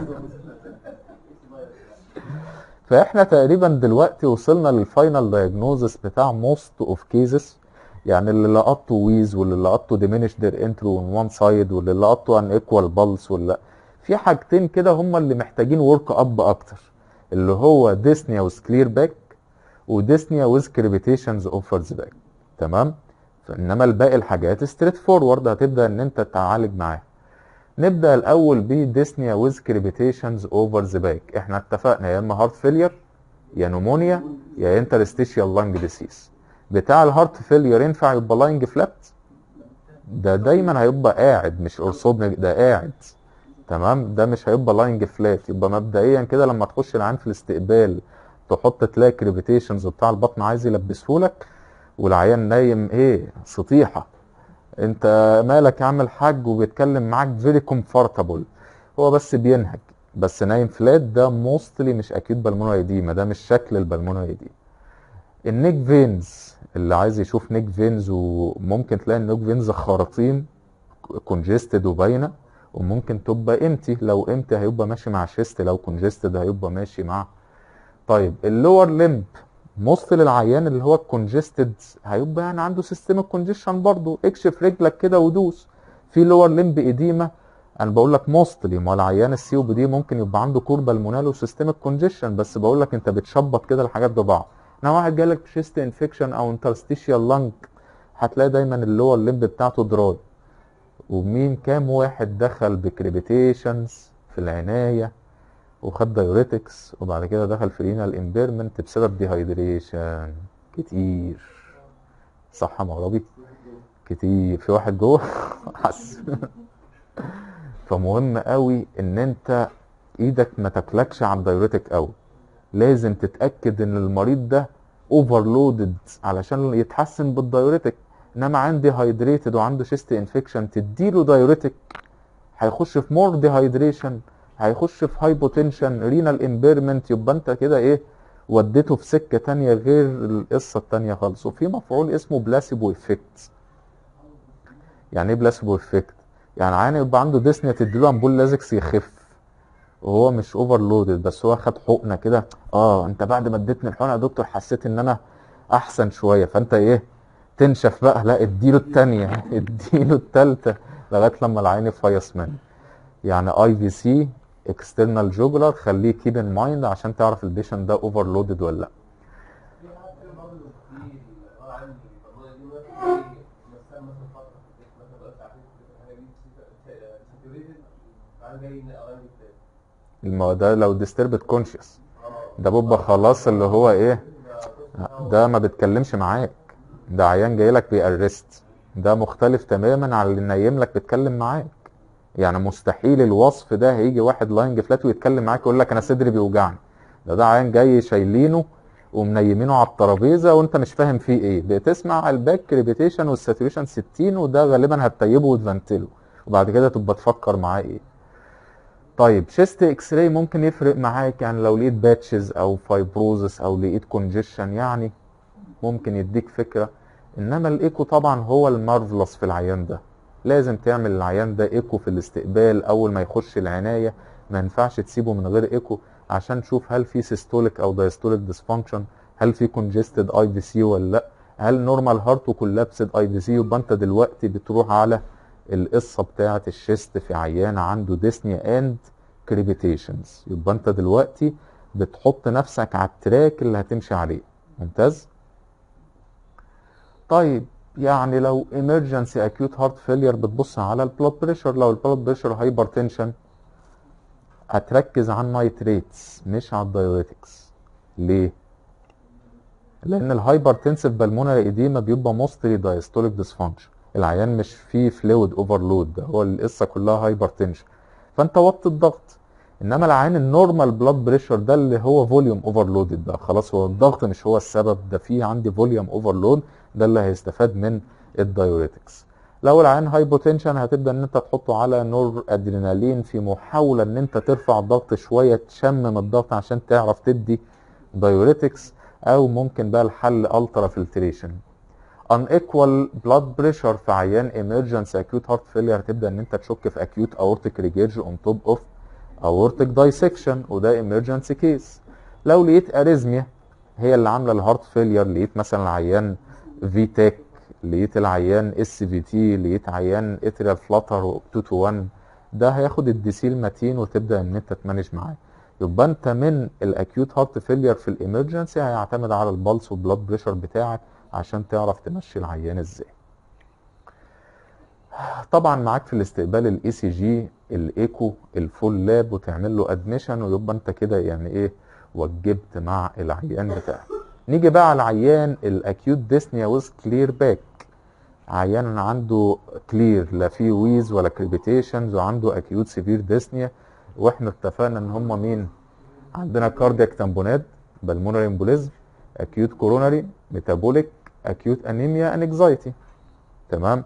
فاحنا تقريبا دلوقتي وصلنا للفاينل دايجنوزس بتاع موست اوف كيسز يعني اللي لقطته ويز واللي لقطته ديمينش دير انترو اون وان سايد واللي لقطته ان ايكوال بالس ولا في حاجتين كده هم اللي محتاجين ورك اب اكتر اللي هو ديسنيا ويز كلير باك وديسنيا ويز كريبيتيشنز اوفرز باك تمام انما الباقي الحاجات ستريت فورورد هتبدا ان انت تتعالج معاها نبدا الاول بديسنيا ويز كريبيتيشنز اوفر ذا باك احنا اتفقنا يا اما هارت فيلير يا نمونيا يا انترستيشيال لانج ديسيز بتاع الهارت فيلير ينفع يبقى لاينج فلات ده دايما هيبقى قاعد مش اورثوبنيك ده قاعد تمام ده مش هيبقى لاينج فلات يبقى مبدئيا كده لما تخش العين في الاستقبال تحط تلاقي كريبيتيشنز بتاع البطن عايز يلبسهولك والعيان نايم ايه سطيحه انت مالك يا عم الحاج وبيتكلم معاك فيري كومفورتابل هو بس بينهج بس نايم فلات ده موستلي مش اكيد بالمونري ايديما ده مش شكل البلمونري ايديما النيك فينز اللي عايز يشوف نيك فينز وممكن تلاقي النيك فينز خراطيم كونجستد وباينه وممكن تبقى امتي لو امتي هيبقى ماشي مع شيست لو كونجستد هيبقى ماشي مع طيب اللور ليمب موست للعيان اللي هو الكونجستد هيبقى يعني عنده سيستم كونجيشن برضه اكشف رجلك كده ودوس في لور ليمب اديما انا بقول لك موستلي ما العيان السي او بي دي ممكن يبقى عنده كوربا المونال وسيستم كونجيشن بس بقول لك انت بتشبط كده الحاجات ببعض انما واحد جالك شيست انفكشن او انترستيشيال لانج هتلاقي دايما اللور ليمب بتاعته دراي ومين كام واحد دخل بكريبيتيشنز في العنايه وخد دايوريتكس وبعد كده دخل في رينال امبيرمنت بسبب ديهايدريشن كتير صح يا مغربي كتير في واحد جوه حس فمهم قوي ان انت ايدك ما تاكلكش على الدايوريتك قوي لازم تتاكد ان المريض ده اوفرلودد علشان يتحسن بالدايوريتك انما عندي هايدريتد وعنده شيست انفكشن تديله دايوريتك هيخش في مور ديهايدريشن هيخش في هايبوتنشن رينال امبيرمنت يبقى انت كده ايه وديته في سكه تانية غير القصه التانية خالص وفي مفعول اسمه بلاسيبو افكت يعني ايه بلاسيبو افكت يعني عين يبقى عنده ديسنيا تديله امبول لازكس يخف وهو مش اوفرلودد بس هو خد حقنه كده اه انت بعد ما اديتني الحقنه يا دكتور حسيت ان انا احسن شويه فانت ايه تنشف بقى لا اديله التانية اديله التالتة لغايه لما العين يفيص منه يعني اي في سي اكسترنال جوجلر خليه كيب ان مايند عشان تعرف البيشنت ده اوفرلودد ولا لا المو ده لو ديستربت كونشس ده بيبقى خلاص اللي هو ايه ده ما بتكلمش معاك ده عيان جاي لك بيأرست ده مختلف تماما عن اللي نايم لك بيتكلم معاك يعني مستحيل الوصف ده هيجي واحد لاينج فلات ويتكلم معاك يقول لك انا صدري بيوجعني ده ده عيان جاي شايلينه ومنيمينه على الترابيزه وانت مش فاهم فيه ايه بتسمع الباك كريبيتيشن والساتوريشن 60 وده غالبا هتطيبه وتفنتله وبعد كده تبقى تفكر معاه ايه طيب شيست اكس راي ممكن يفرق معاك يعني لو لقيت باتشز او فايبروزس او لقيت كونجيشن يعني ممكن يديك فكره انما الايكو طبعا هو المارفلس في العيان ده لازم تعمل العيان ده ايكو في الاستقبال اول ما يخش العنايه ما ينفعش تسيبه من غير ايكو عشان تشوف هل في سيستوليك او دايستوليك ديسفانكشن هل في كونجستد اي في سي ولا لا هل نورمال هارت وكولابسد اي بي سي يبقى انت دلوقتي بتروح على القصه بتاعه الشيست في عيان عنده ديسنيا اند كريبيتيشنز يبقى انت دلوقتي بتحط نفسك على التراك اللي هتمشي عليه ممتاز طيب يعني لو emergency acute heart failure بتبص على البلاد بريشر لو البلاد بريشر هايبرتنشن هتركز على النايتريتس مش على الدايوريتكس ليه؟ لان الهايبرتنسيف بالمونري ايديما بيبقى موستلي دايستوليك ديسفانكشن العيان مش فيه فلويد اوفرلود ده هو القصه كلها هايبرتنشن فانت وطي الضغط انما العيان النورمال بلاد بريشر ده اللي هو فوليوم اوفرلودد ده خلاص هو الضغط مش هو السبب ده في عندي فوليوم اوفرلود ده اللي هيستفاد من الدايوريتكس لو العيان هايبوتنشن هتبدا ان انت تحطه على نور ادرينالين في محاوله ان انت ترفع الضغط شويه تشمم الضغط عشان تعرف تدي دايوريتكس او ممكن بقى الحل الترا فلتريشن unequal blood pressure في عيان emergency acute heart failure تبدا ان انت تشك في acute aortic regurg on top of aortic dissection وده emergency case لو لقيت اريزميا هي اللي عامله الهارت فيلير لقيت مثلا عيان في تك لقيت العيان اس في تي لقيت عيان اتريال فلاتر 2 تو 1 ده هياخد الديسيل متين وتبدا ان انت تمانج معاه يبقى انت من الاكيوت هارت فيلير في الامرجنسي هيعتمد على البلس والبلاد بريشر بتاعك عشان تعرف تمشي العيان ازاي طبعا معاك في الاستقبال الاي سي جي الايكو الفول لاب وتعمل له ادميشن ويبقى انت كده يعني ايه وجبت مع العيان بتاعك نيجي بقى على العيان الاكيوت ديسنيا ويز كلير باك عيان عنده كلير لا فيه ويز ولا كريبيتيشنز وعنده اكيوت سيفير ديسنيا واحنا اتفقنا ان هم مين عندنا كاردياك تامبونات بالمونري امبوليزم اكيوت كوروناري ميتابوليك اكيوت انيميا انكزايتي تمام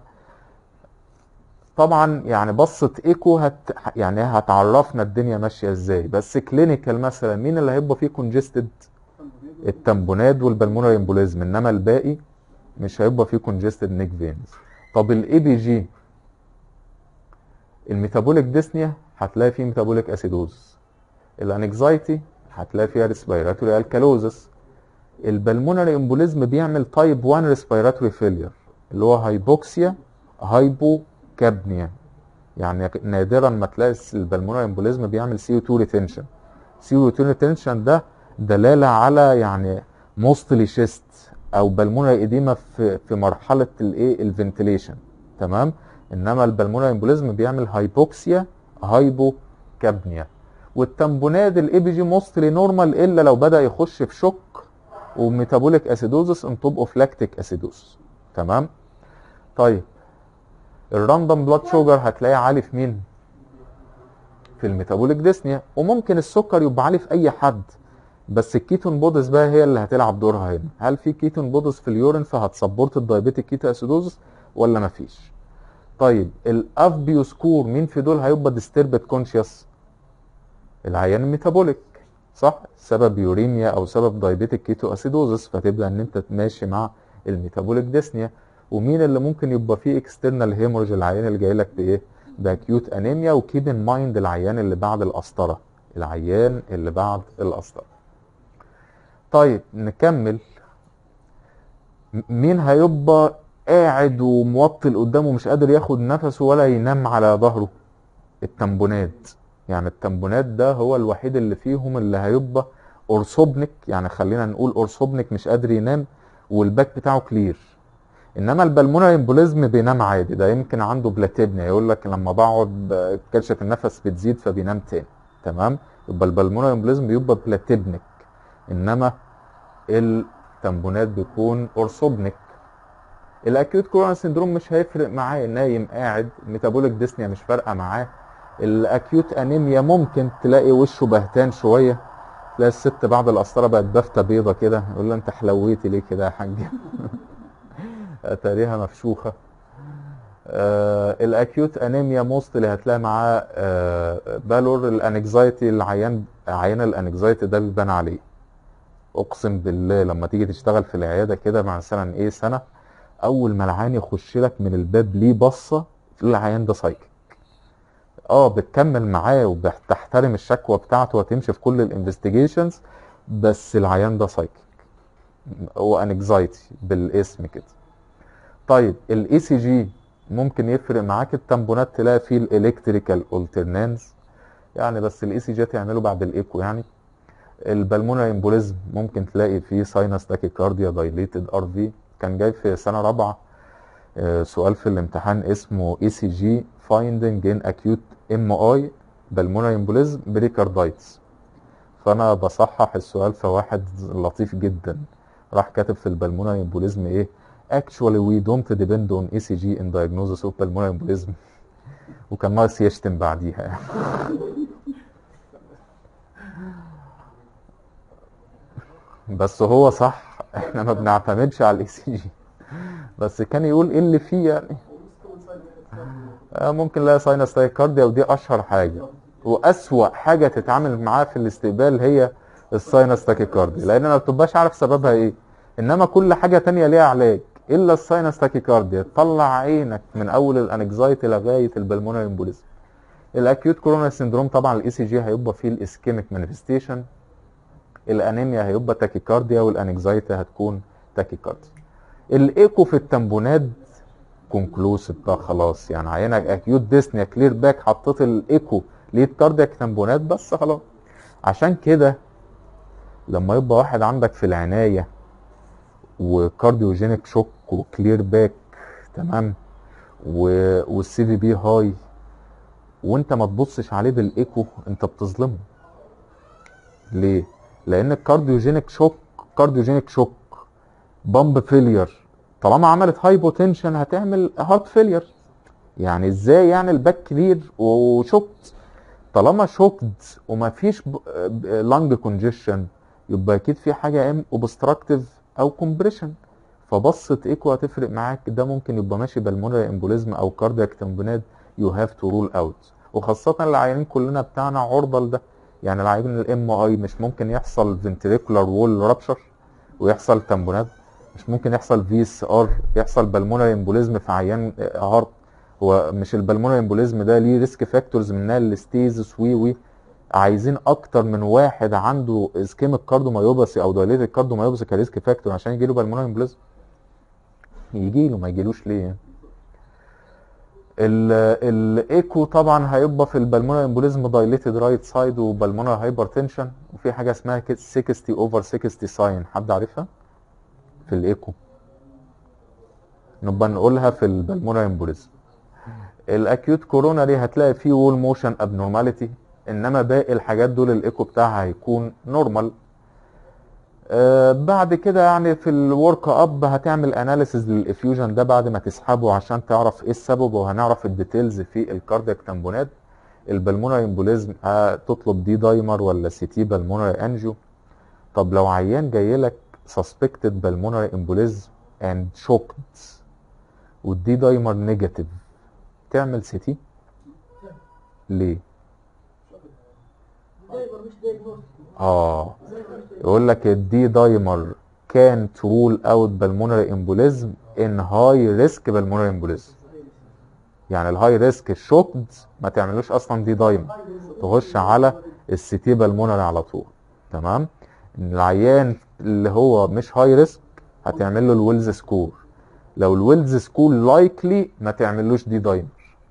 طبعا يعني بصة ايكو هت يعني هتعرفنا الدنيا ماشيه ازاي بس كلينيكال مثلا مين اللي هيبقى فيه كونجستد التامبونات والبلمونري امبوليزم انما الباقي مش هيبقى فيه كونجستد نيك فينز طب الاي بي جي الميتابوليك ديسنيا هتلاقي فيه ميتابوليك اسيدوز الانكزايتي هتلاقي فيها ريسبيراتوري الكالوزس البلمونري امبوليزم بيعمل تايب 1 ريسبيراتوري فيلير اللي هو هايبوكسيا هايبوكابنيا يعني نادرا ما تلاقي البلمونري امبوليزم بيعمل سي او 2 ريتنشن سي او 2 ريتنشن ده دلاله على يعني موستلي شيست او بالمونري ايديما في في مرحله الايه الفنتليشن تمام انما البلمونري امبوليزم بيعمل هايبوكسيا هايبوكابنيا والتمبونات الاي بي جي موستلي نورمال الا لو بدا يخش في شوك وميتابوليك اسيدوزس ان توب اوف لاكتيك اسيدوز تمام طيب الراندوم بلاد شوجر هتلاقيه عالي في مين في الميتابوليك ديسنيا وممكن السكر يبقى عالي في اي حد بس الكيتون بودز بقى هي اللي هتلعب دورها هنا هل في كيتون بودز في اليورين فهتسبورت الدايابيتيك كيتو اسيدوزس ولا مفيش طيب الافبيو سكور مين في دول هيبقى ديستربت كونشيوس العيان الميتابوليك صح سبب يوريميا او سبب دايابيتيك كيتو اسيدوزس فتبدا ان انت تماشي مع الميتابوليك ديسنيا ومين اللي ممكن يبقى فيه اكسترنال هيمورج العيان اللي جاي لك بايه باكيوت انيميا وكيب ان مايند العيان اللي بعد القسطره العيان اللي بعد القسطره طيب نكمل مين هيبقى قاعد وموطي قدامه مش قادر ياخد نفسه ولا ينام على ظهره التمبونات يعني التمبونات ده هو الوحيد اللي فيهم اللي هيبقى اورثوبنيك يعني خلينا نقول اورثوبنيك مش قادر ينام والباك بتاعه كلير انما البلمونري امبوليزم بينام عادي ده يمكن عنده بلاتيبنيا يقول لك لما بقعد كرشه النفس بتزيد فبينام تاني تمام يبقى البلمونري امبوليزم بيبقى بلاتيبنيك انما التمبونات بيكون اورثوبنيك الاكيوت كورونا سندروم مش هيفرق معاه نايم قاعد ميتابوليك ديسنيا مش فارقه معاه الاكيوت انيميا ممكن تلاقي وشه بهتان شويه تلاقي الست بعد القسطره بقت بافته بيضه كده يقول له انت حلويتي ليه كده يا حاج اتاريها مفشوخه آه الاكيوت انيميا موست اللي هتلاقي معاه آه بالور الانكزايتي العيان عيان الانكزايتي ده بيبان عليه اقسم بالله لما تيجي تشتغل في العياده كده مع مثلا ايه سنه اول ما العيان يخش لك من الباب ليه بصه تقول العيان ده سايكل اه بتكمل معاه وبتحترم الشكوى بتاعته وتمشي في كل الانفستيجيشنز بس العيان ده سايكل هو انكزايتي بالاسم كده طيب الاي سي جي ممكن يفرق معاك التمبونات تلاقي فيه الالكتريكال اولترنانز يعني بس الاي سي جي تعمله بعد الايكو يعني البلمونري امبوليزم ممكن تلاقي فيه ساينس تاكيكارديا دايليتد ار في كان جاي في سنه رابعه آه، سؤال في الامتحان اسمه اي سي جي فايندنج ان اكيوت ام اي بالمونري امبوليزم بريكاردايتس فانا بصحح السؤال فواحد لطيف جدا راح كاتب في البلمونري امبوليزم ايه actually we don't depend on ECG in diagnosis of pulmonary embolism وكان ناقص يشتم بعديها يعني. بس هو صح احنا ما بنعتمدش على الاي سي جي بس كان يقول ايه اللي فيه يعني آه، ممكن لا ساينس تايكارديا ودي اشهر حاجه واسوأ حاجه تتعامل معاها في الاستقبال هي الساينس تاكيكارديا لان ما بتبقاش عارف سببها ايه انما كل حاجه تانية ليها علاج الا الساينس تاكيكارديا تطلع عينك من اول الانكزايتي لغايه البلمونري امبوليزم الاكيوت كورونا سيندروم طبعا الاي سي جي هيبقى فيه الاسكيميك مانيفستيشن الانيميا هيبقى تاكيكارديا والانكزايتي هتكون تاكيكارديا الايكو في التمبونات كونكلوسيف بقى خلاص يعني عينك اكيوت ديسنيا كلير باك حطيت الايكو ليد كاردياك تمبونات بس خلاص عشان كده لما يبقى واحد عندك في العنايه وكارديوجينيك شوك وكلير باك تمام و- والسي في بي هاي وانت ما تبصش عليه بالايكو انت بتظلمه ليه لان الكارديوجينيك شوك كارديوجينيك شوك بامب فيلير طالما عملت هايبوتنشن هتعمل هارت فيلير يعني ازاي يعني الباك كلير وشوكت طالما شوكد وما فيش لانج كونجيشن يبقى اكيد في حاجه ام اوبستراكتيف او كومبريشن فبصت ايكو هتفرق معاك ده ممكن يبقى ماشي بالمونري امبوليزم او كاردياك تمبونات يو هاف تو رول اوت وخاصه العيانين كلنا بتاعنا عرضه لده يعني العيانين الام اي مش ممكن يحصل فنتريكولار وول رابشر ويحصل تمبونات مش ممكن يحصل في اس ار يحصل بالمونري امبوليزم في عيان هارت هو مش البلمونري امبوليزم ده ليه ريسك فاكتورز منها الاستيزس وي وي عايزين اكتر من واحد عنده اسكيميك كاردومايوباثي او دايليتد كاردومايوباثي كريسك فاكتور عشان يجي له بالمونري امبوليزم يجي له ما يجيلوش ليه يعني. الايكو طبعا هيبقى في البلمونري امبوليزم دايليتد رايت سايد وبلمونري هايبرتنشن وفي حاجه اسمها كده 60 اوفر 60 ساين حد عارفها في الايكو نبقى نقولها في البلمونري امبوليزم الاكيوت كوروناري هتلاقي فيه وول موشن ابنورماليتي انما باقي الحاجات دول الايكو بتاعها هيكون نورمال آه بعد كده يعني في الورك اب هتعمل اناليسيز للافيوجن ده بعد ما تسحبه عشان تعرف ايه السبب وهنعرف الديتيلز في الكاردياك تمبونات البلمونري امبوليزم هتطلب دي دايمر ولا سي تي بالمونري انجيو طب لو عيان جاي لك سسبكتد بالمونري امبوليزم اند شوكد والدي دايمر نيجاتيف تعمل سي تي ليه دايما مش دايجنوز اه يقول لك الدي دايمر كان رول اوت بالمونري امبوليزم ان هاي ريسك بالمونري امبوليزم يعني الهاي ريسك الشوكد ما تعملوش اصلا دي دايمر تخش على السي تي بالمونري على طول تمام ان العيان اللي هو مش هاي ريسك هتعمل له الويلز سكور لو الويلز سكور لايكلي ما تعملوش دي دايمر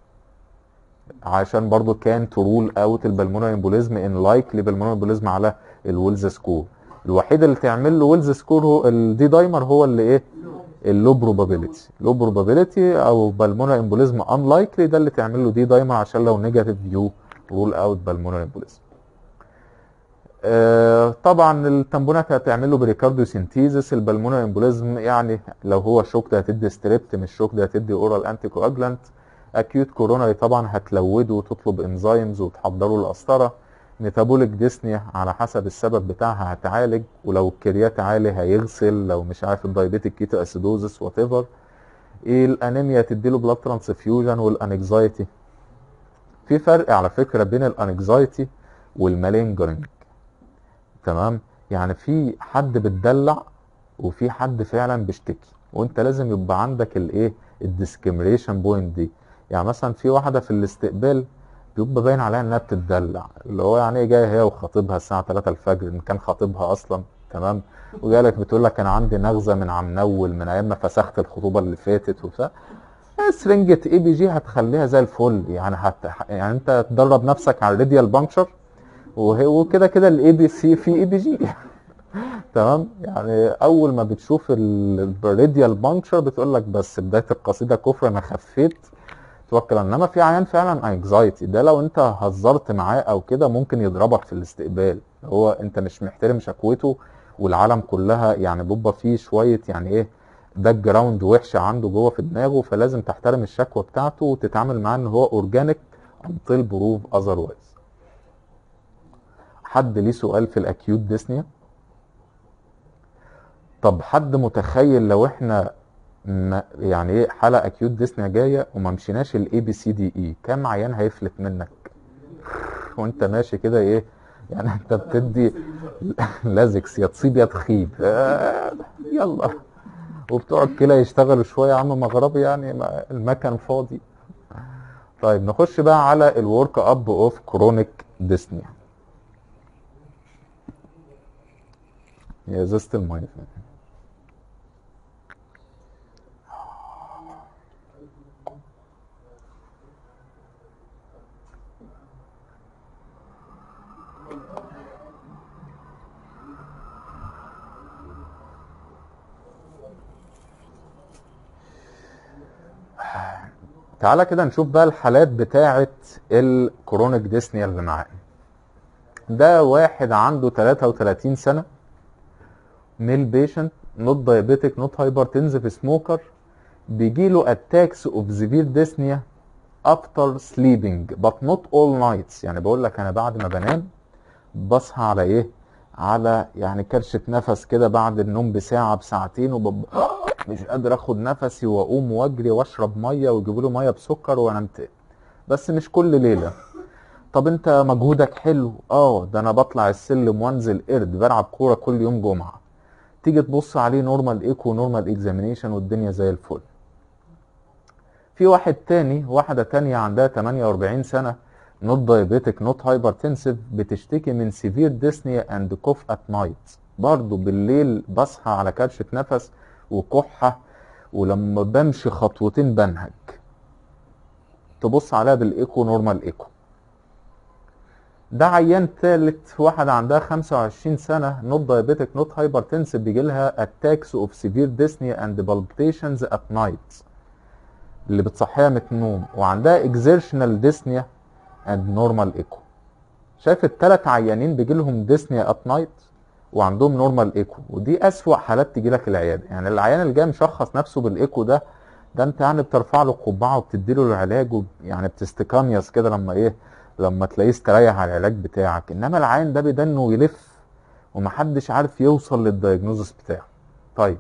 عشان برضو كان ترول اوت البلمونري امبوليزم ان لايكلي بالمونري امبوليزم على الويلز سكور الوحيد اللي تعمل له ويلز سكور هو الدي دايمر هو اللي ايه اللو بروبابيلتي لو بروبابيلتي او بالمونري امبوليزم ان لايكلي ده اللي تعمل له دي دايمر عشان لو نيجاتيف يو رول اوت بالمونري امبوليزم آه، طبعا التمبونات هتعمل له بريكارديو سينتيزس البلمونري امبوليزم يعني لو هو شوك ده هتدي ستريبت مش شوك ده هتدي اورال انتي كواجلانت اكيوت كوروناري طبعا هتلوده وتطلب انزيمز وتحضره القسطره ميتابوليك ديسنيا على حسب السبب بتاعها هتعالج ولو الكريات عالي هيغسل لو مش عارف الدايبيتيك كيتو اسيدوزس وات ايفر ايه الانيميا تديله بلاد ترانسفيوجن والانكزايتي في فرق على فكره بين الانكزايتي والمالينجرنج تمام يعني في حد بتدلع وفي حد فعلا بيشتكي وانت لازم يبقى عندك الايه الديسكريميشن بوينت دي يعني مثلا في واحده في الاستقبال بيبقى باين عليها انها بتتدلع اللي هو يعني ايه جايه هي وخطيبها الساعه 3 الفجر ان كان خطيبها اصلا تمام وجالك بتقول لك انا عندي نغزه من عم نول من ايام ما فسخت الخطوبه اللي فاتت وبتاع سرنجة اي بي جي هتخليها زي الفل يعني هت... يعني انت تدرب نفسك على الراديال بانكشر وهي- وكده كده الاي بي سي في اي بي جي تمام يعني اول ما بتشوف الراديال بانكشر بتقول لك بس بدايه القصيده كفر انا خفيت توكل على- انما في عيان فعلا انكزايتي ده لو انت هزرت معاه او كده ممكن يضربك في الاستقبال هو انت مش محترم شكوته والعالم كلها يعني بيبقى فيه شويه يعني ايه باك جراوند وحشه عنده جوه في دماغه فلازم تحترم الشكوى بتاعته وتتعامل معاه ان هو اورجانيك until proof otherwise حد ليه سؤال في الاكيوت ديسنيا طب حد متخيل لو احنا ما يعني ايه حاله اكيوت ديسنيا جايه وما مشيناش الاي بي سي دي اي كام عيان هيفلت منك وانت ماشي كده ايه يعني انت بتدي لازكس يا تصيب يا تخيب آه يلا وبتوع الكلى يشتغلوا شويه يا عم مغربي يعني ما- المكان فاضي طيب نخش بقى على الورك اب اوف كرونيك ديسنيا يا ازازه الميه تعالى كده نشوف بقى الحالات بتاعه الكرونيك ديسنيا اللي معانا ده واحد عنده 33 سنه ميل بيشنت نوت دايابيتك نوت هايبرتنسيف سموكر بيجي له اتاكس اوف سيفير ديسنيا افتر سليبنج بات نوت اول نايتس يعني بقول لك انا بعد ما بنام بصحى على ايه على يعني كرشة نفس كده بعد النوم بساعة بساعتين وببقى مش قادر اخد نفسي واقوم واجري واشرب مية ويجيبوا له مية بسكر وانام تاني بس مش كل ليلة طب انت مجهودك حلو اه ده انا بطلع السلم وانزل قرد بلعب كورة كل يوم جمعة تيجي تبص عليه نورمال ايكو نورمال اكزامينيشن والدنيا زي الفل في واحد تاني واحدة تانية عندها 48 سنة نوت دايابيتك نوت هايبرتنسيف بتشتكي من سيفير ديسنيا اند كوف ات نايت برضه بالليل بصحى على كرشة نفس وكحة ولما بمشي خطوتين بنهج تبص عليها بالايكو نورمال ايكو ده عيان تالت واحدة عندها 25 سنة نوت دايابيتك نوت هايبرتنسيف بيجي لها اتاكس اوف سيفير ديسنيا اند بالبيتيشنز ات نايت اللي بتصحيها من النوم وعندها اكزيرشنال ديسنيا اند نورمال ايكو شايف الثلاث عيانين بيجي لهم ديسنيا ات نايت وعندهم نورمال ايكو ودي اسوأ حالات تجي لك العياده يعني العيان اللي جاي مشخص نفسه بالايكو ده ده انت يعني بترفع له قبعه وبتدي له العلاج وب- يعني بتستكانيوس كده لما ايه لما تلاقيه استريح على العلاج بتاعك انما العيان ده بيدنه يلف ومحدش عارف يوصل للدايجنوزس بتاعه طيب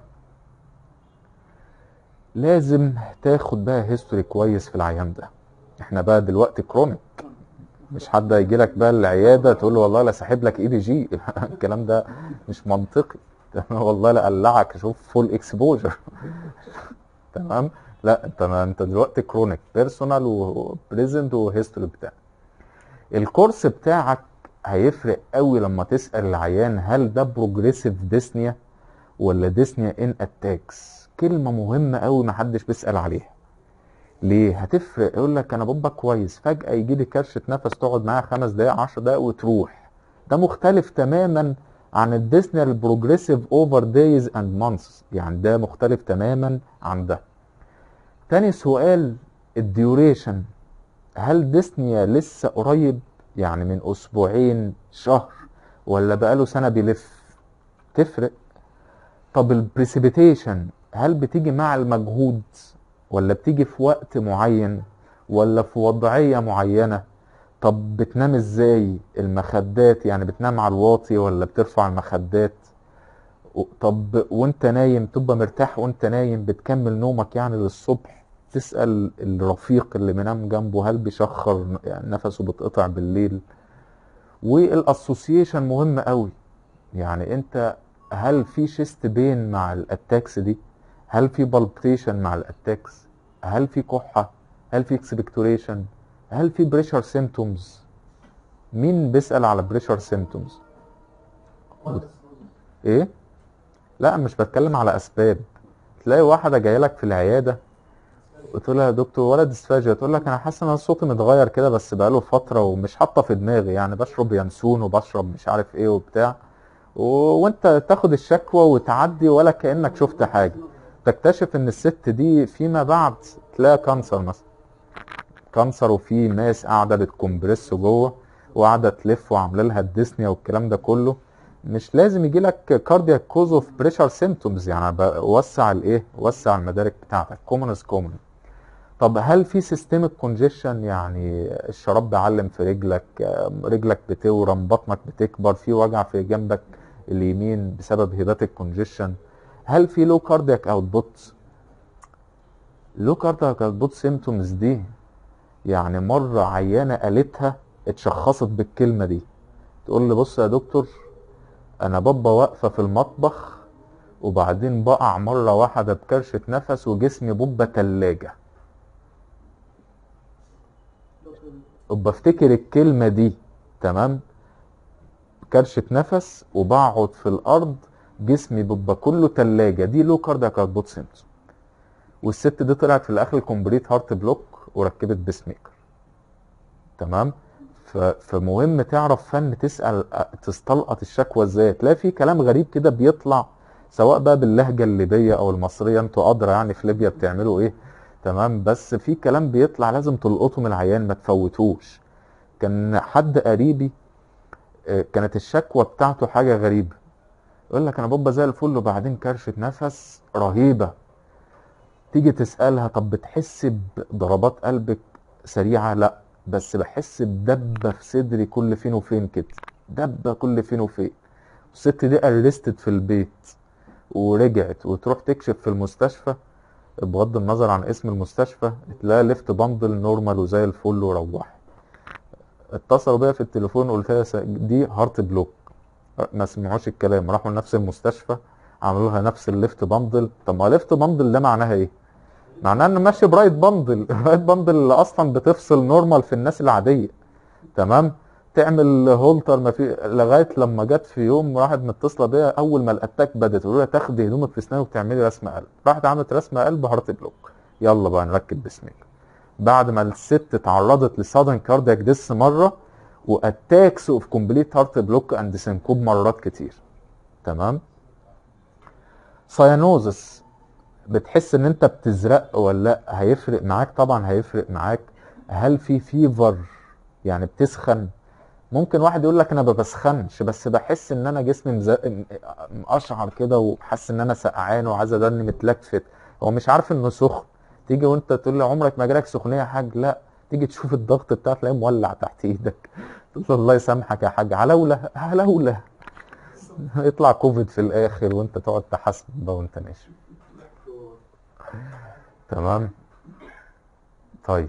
لازم تاخد بقى هيستوري كويس في العيان ده احنا بقى دلوقتي كرونيك مش حد هيجي لك بقى العياده تقول له والله لا ساحب لك اي بي جي الكلام ده مش منطقي والله لا قلعك شوف فول اكسبوجر تمام لا انت انت دلوقتي كرونيك بيرسونال وبريزنت وهيستوري بتاعك الكورس بتاعك هيفرق قوي لما تسال العيان هل ده بروجريسيف ديسنيا ولا ديسنيا ان اتاكس كلمه مهمه قوي محدش بيسال عليها ليه هتفرق يقول لك انا بابا كويس فجاه يجي لي كرشه نفس تقعد معايا خمس دقائق 10 دقائق وتروح ده مختلف تماما عن الديسنيا البروجريسيف اوفر دايز اند مانثس يعني ده مختلف تماما عن ده تاني سؤال الديوريشن هل ديسنيا لسه قريب يعني من اسبوعين شهر ولا بقاله سنه بيلف تفرق طب البريسيبيتيشن هل بتيجي مع المجهود ولا بتيجي في وقت معين ولا في وضعية معينة طب بتنام ازاي المخدات يعني بتنام على الواطي ولا بترفع المخدات و- طب وانت نايم تبقى مرتاح وانت نايم بتكمل نومك يعني للصبح تسأل الرفيق اللي منام جنبه هل بيشخر يعني نفسه بتقطع بالليل والاسوسيشن مهم قوي يعني انت هل في شيست بين مع الاتاكس دي هل في بالبتيشن مع الاتاكس هل في كحه هل في اكسبكتوريشن هل في بريشر سيمتومز مين بيسال على بريشر سيمتومز ايه لا مش بتكلم على اسباب تلاقي واحده جايه لك في العياده قلت لها يا دكتور ولد اسفاجيا تقول لك انا حاسه ان أنا صوتي متغير كده بس بقاله فتره ومش حاطه في دماغي يعني بشرب ينسون وبشرب مش عارف ايه وبتاع و... وانت تاخد الشكوى وتعدي ولا كانك شفت حاجه تكتشف ان الست دي فيما بعد تلاقي كانسر مثلا كانسر وفي ناس قاعده بتكمبرس جوه وقاعده تلف وعامله لها الديسنيا والكلام ده كله مش لازم يجي لك كاردياك كوز اوف بريشر سيمتومز يعني بوسع الايه وسع المدارك بتاعتك كومن از كومن طب هل في سيستمك كونجيشن يعني الشراب بيعلم في رجلك آم، رجلك بتورم بطنك بتكبر في وجع في جنبك اليمين بسبب هيباتيك كونجيشن هل في لو كاردياك اوتبوت لو كاردياك اوتبوت سيمتومز دي يعني مرة عيانة قالتها اتشخصت بالكلمة دي تقول لي بص يا دكتور انا بابا واقفة في المطبخ وبعدين بقع مرة واحدة بكرشة نفس وجسمي بوبة تلاجة وبفتكر الكلمة دي تمام كرشة نفس وبقعد في الأرض جسمي بيبقى كله تلاجة دي لو كاردياك اوتبوت سيمتوم والست دي طلعت في الآخر كومبليت هارت بلوك وركبت بيس ميكر تمام ف- فمهم تعرف فن تسأل تستلقط الشكوى ازاي تلاقي في كلام غريب كده بيطلع سواء بقى باللهجة الليبية أو المصرية انتوا أدرى يعني في ليبيا بتعملوا ايه تمام بس في كلام بيطلع لازم تلقطه من العيان ما تفوتوش كان حد قريبي آه، كانت الشكوى بتاعته حاجة غريبة يقول لك انا بابا زي الفل وبعدين كرشة نفس رهيبة تيجي تسألها طب بتحس بضربات قلبك سريعة لا بس بحس بدبة في صدري كل فين وفين كده دبة كل فين وفين الست دي ارستد في البيت ورجعت وتروح تكشف في المستشفى بغض النظر عن اسم المستشفى تلاقي ليفت بندل نورمال وزي الفل وروحت اتصلوا بيا في التليفون قلت لها س- دي هارت بلوك ما سمعوش الكلام راحوا لنفس المستشفى عملوا لها نفس الليفت بندل طب ما ليفت بندل ده معناها ايه؟ معناها ان ماشي برايت بندل برايت بندل اللي اصلا بتفصل نورمال في الناس العاديه تمام تعمل هولتر ما في لغايه لما جت في يوم راحت متصله بيا اول ما الاتاك بدات قالوا لها تاخدي هدومك في اسنانك وتعملي رسم قلب راحت عملت رسم قلب هارت بلوك يلا بقى نركب بسمك بعد ما الست اتعرضت لسادن كاردياك ديس مره واتاكس اوف كومبليت هارت بلوك اند سينكوب مرات كتير تمام ساينوزس بتحس ان انت بتزرق ولا لا هيفرق معاك طبعا هيفرق معاك هل في فيفر يعني بتسخن ممكن واحد يقول لك انا ما بسخنش بس بحس ان انا جسمي مز... مقشعر كده وحاسس ان انا سقعان وعايز ادني متلكفت هو مش عارف انه سخن تيجي وانت تقول له عمرك ما جالك سخونيه يا حاج لا تيجي تشوف الضغط بتاعك تلاقيه مولع تحت ايدك تقول له الله يسامحك يا حاج علولة علولة يطلع كوفيد في الاخر وانت تقعد تحاسب بقى وانت ماشي تمام طيب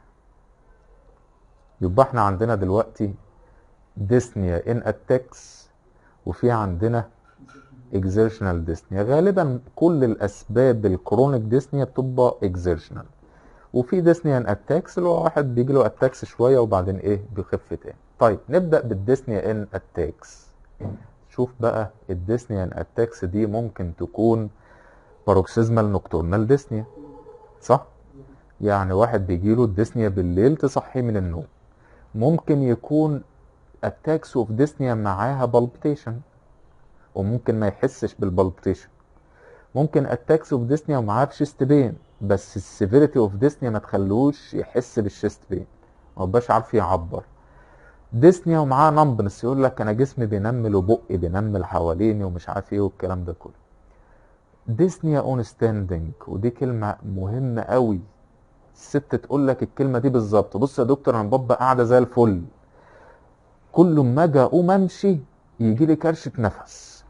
يبقى احنا عندنا دلوقتي ديسنيا ان اتاكس وفي عندنا اكزيرشنال ديسنيا غالبا كل الاسباب الكرونيك ديسنيا بتبقى اكزيرشنال وفي ديسنيا ان اتاكس اللي هو واحد بيجي له اتاكس شويه وبعدين ايه بيخف تاني طيب نبدا بالديسنيا ان اتاكس شوف بقى الديسنيا ان اتاكس دي ممكن تكون باروكسيزمال نوكتورنال ديسنيا صح يعني واحد بيجيله الديسنيا بالليل تصحيه من النوم ممكن يكون اتاكس اوف ديسنيا معاها بالبيتيشن وممكن ما يحسش بالبالبيتيشن ممكن اتاكس اوف ديسنيا ومعاه بشيست بين بس السيفيريتي اوف ديسنيا ما تخلوش يحس بالشيست بين ما بقاش عارف يعبر ديسنيا ومعاه نمبنس يقول لك انا جسمي بينمل وبقي بينمل حواليني ومش عارف ايه والكلام ده كله ديسنيا اون ستاندنج ودي كلمه مهمه قوي الست تقول لك الكلمه دي بالظبط بص يا دكتور انا بابا قاعده زي الفل كل ما اجي اقوم امشي يجي لي كرشه نفس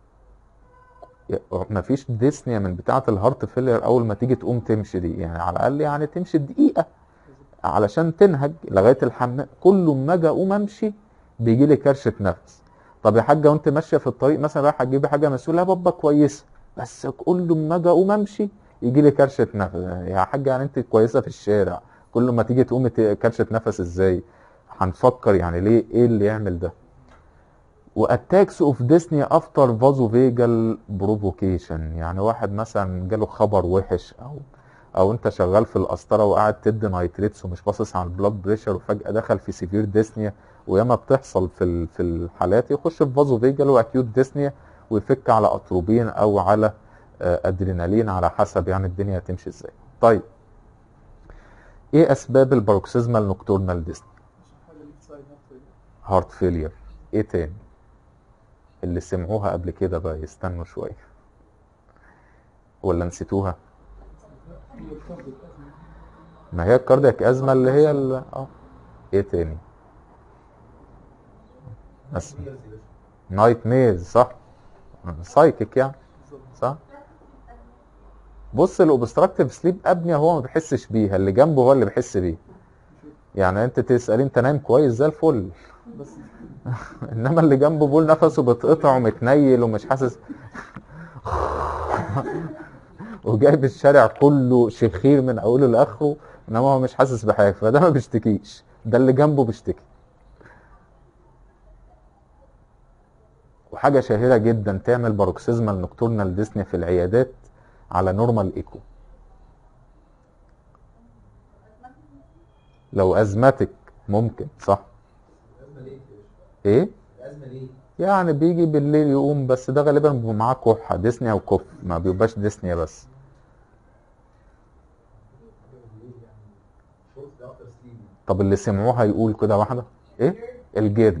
مفيش ديسنيا من بتاعه الهارت فيلير اول ما تيجي تقوم تمشي دي يعني على الاقل يعني تمشي دقيقه علشان تنهج لغايه الحمام كل ما اجي اقوم امشي بيجي لي كرشه نفس طب يا حاجه وانت ماشيه في الطريق مثلا رايحه تجيبي حاجه مسؤوله يا بابا كويسه بس كل ما اجي اقوم امشي يجي لي كرشه نفس يا حاجه يعني انت كويسه في الشارع كل ما تيجي تقومي ت- كرشه نفس ازاي هنفكر يعني ليه ايه اللي يعمل ده واتاكس اوف ديسني افتر فازو فيجال بروفوكيشن يعني واحد مثلا جاله خبر وحش او او انت شغال في القسطره وقاعد تدي نايتريتس ومش باصص على البلاد بريشر وفجاه دخل في سيفير ديسنيا وياما بتحصل في ال- في الحالات يخش في فازو فيجال واكيوت ديسنيا ويفك على اتروبين او على آه، ادرينالين على حسب يعني الدنيا هتمشي ازاي طيب ايه اسباب الباروكسيزمال نوكتورنال ديسني هارت فيلير ايه تاني اللي سمعوها قبل كده بقى يستنوا شويه ولا نسيتوها ما هي الكاردياك ازمه اللي هي ال... اه ايه تاني بس نايت ميز صح سايكيك يعني صح بص الاوبستراكتيف سليب ابنيا هو ما بيحسش بيها اللي جنبه هو اللي بيحس بيه يعني انت تسال انت نايم كويس زي الفل بس انما اللي جنبه بول نفسه بيتقطع ومتنيل ومش حاسس وجايب الشارع كله شخير من اوله لاخره انما هو مش حاسس بحاجه فده ما بيشتكيش ده اللي جنبه بيشتكي وحاجه شهيره جدا تعمل باروكسيزمال نوكتورنال ديسنيا في العيادات على نورمال ايكو لو ازمتك ممكن صح الازمه ليه؟ ايه الازمه ليه؟ يعني بيجي بالليل يقوم بس ده غالبا بيبقى معاه كحه ديسنيا وكف ما بيبقاش ديسنيا بس شورت ده اكتر سليم طب اللي سمعوها يقول كده واحده ايه الجلد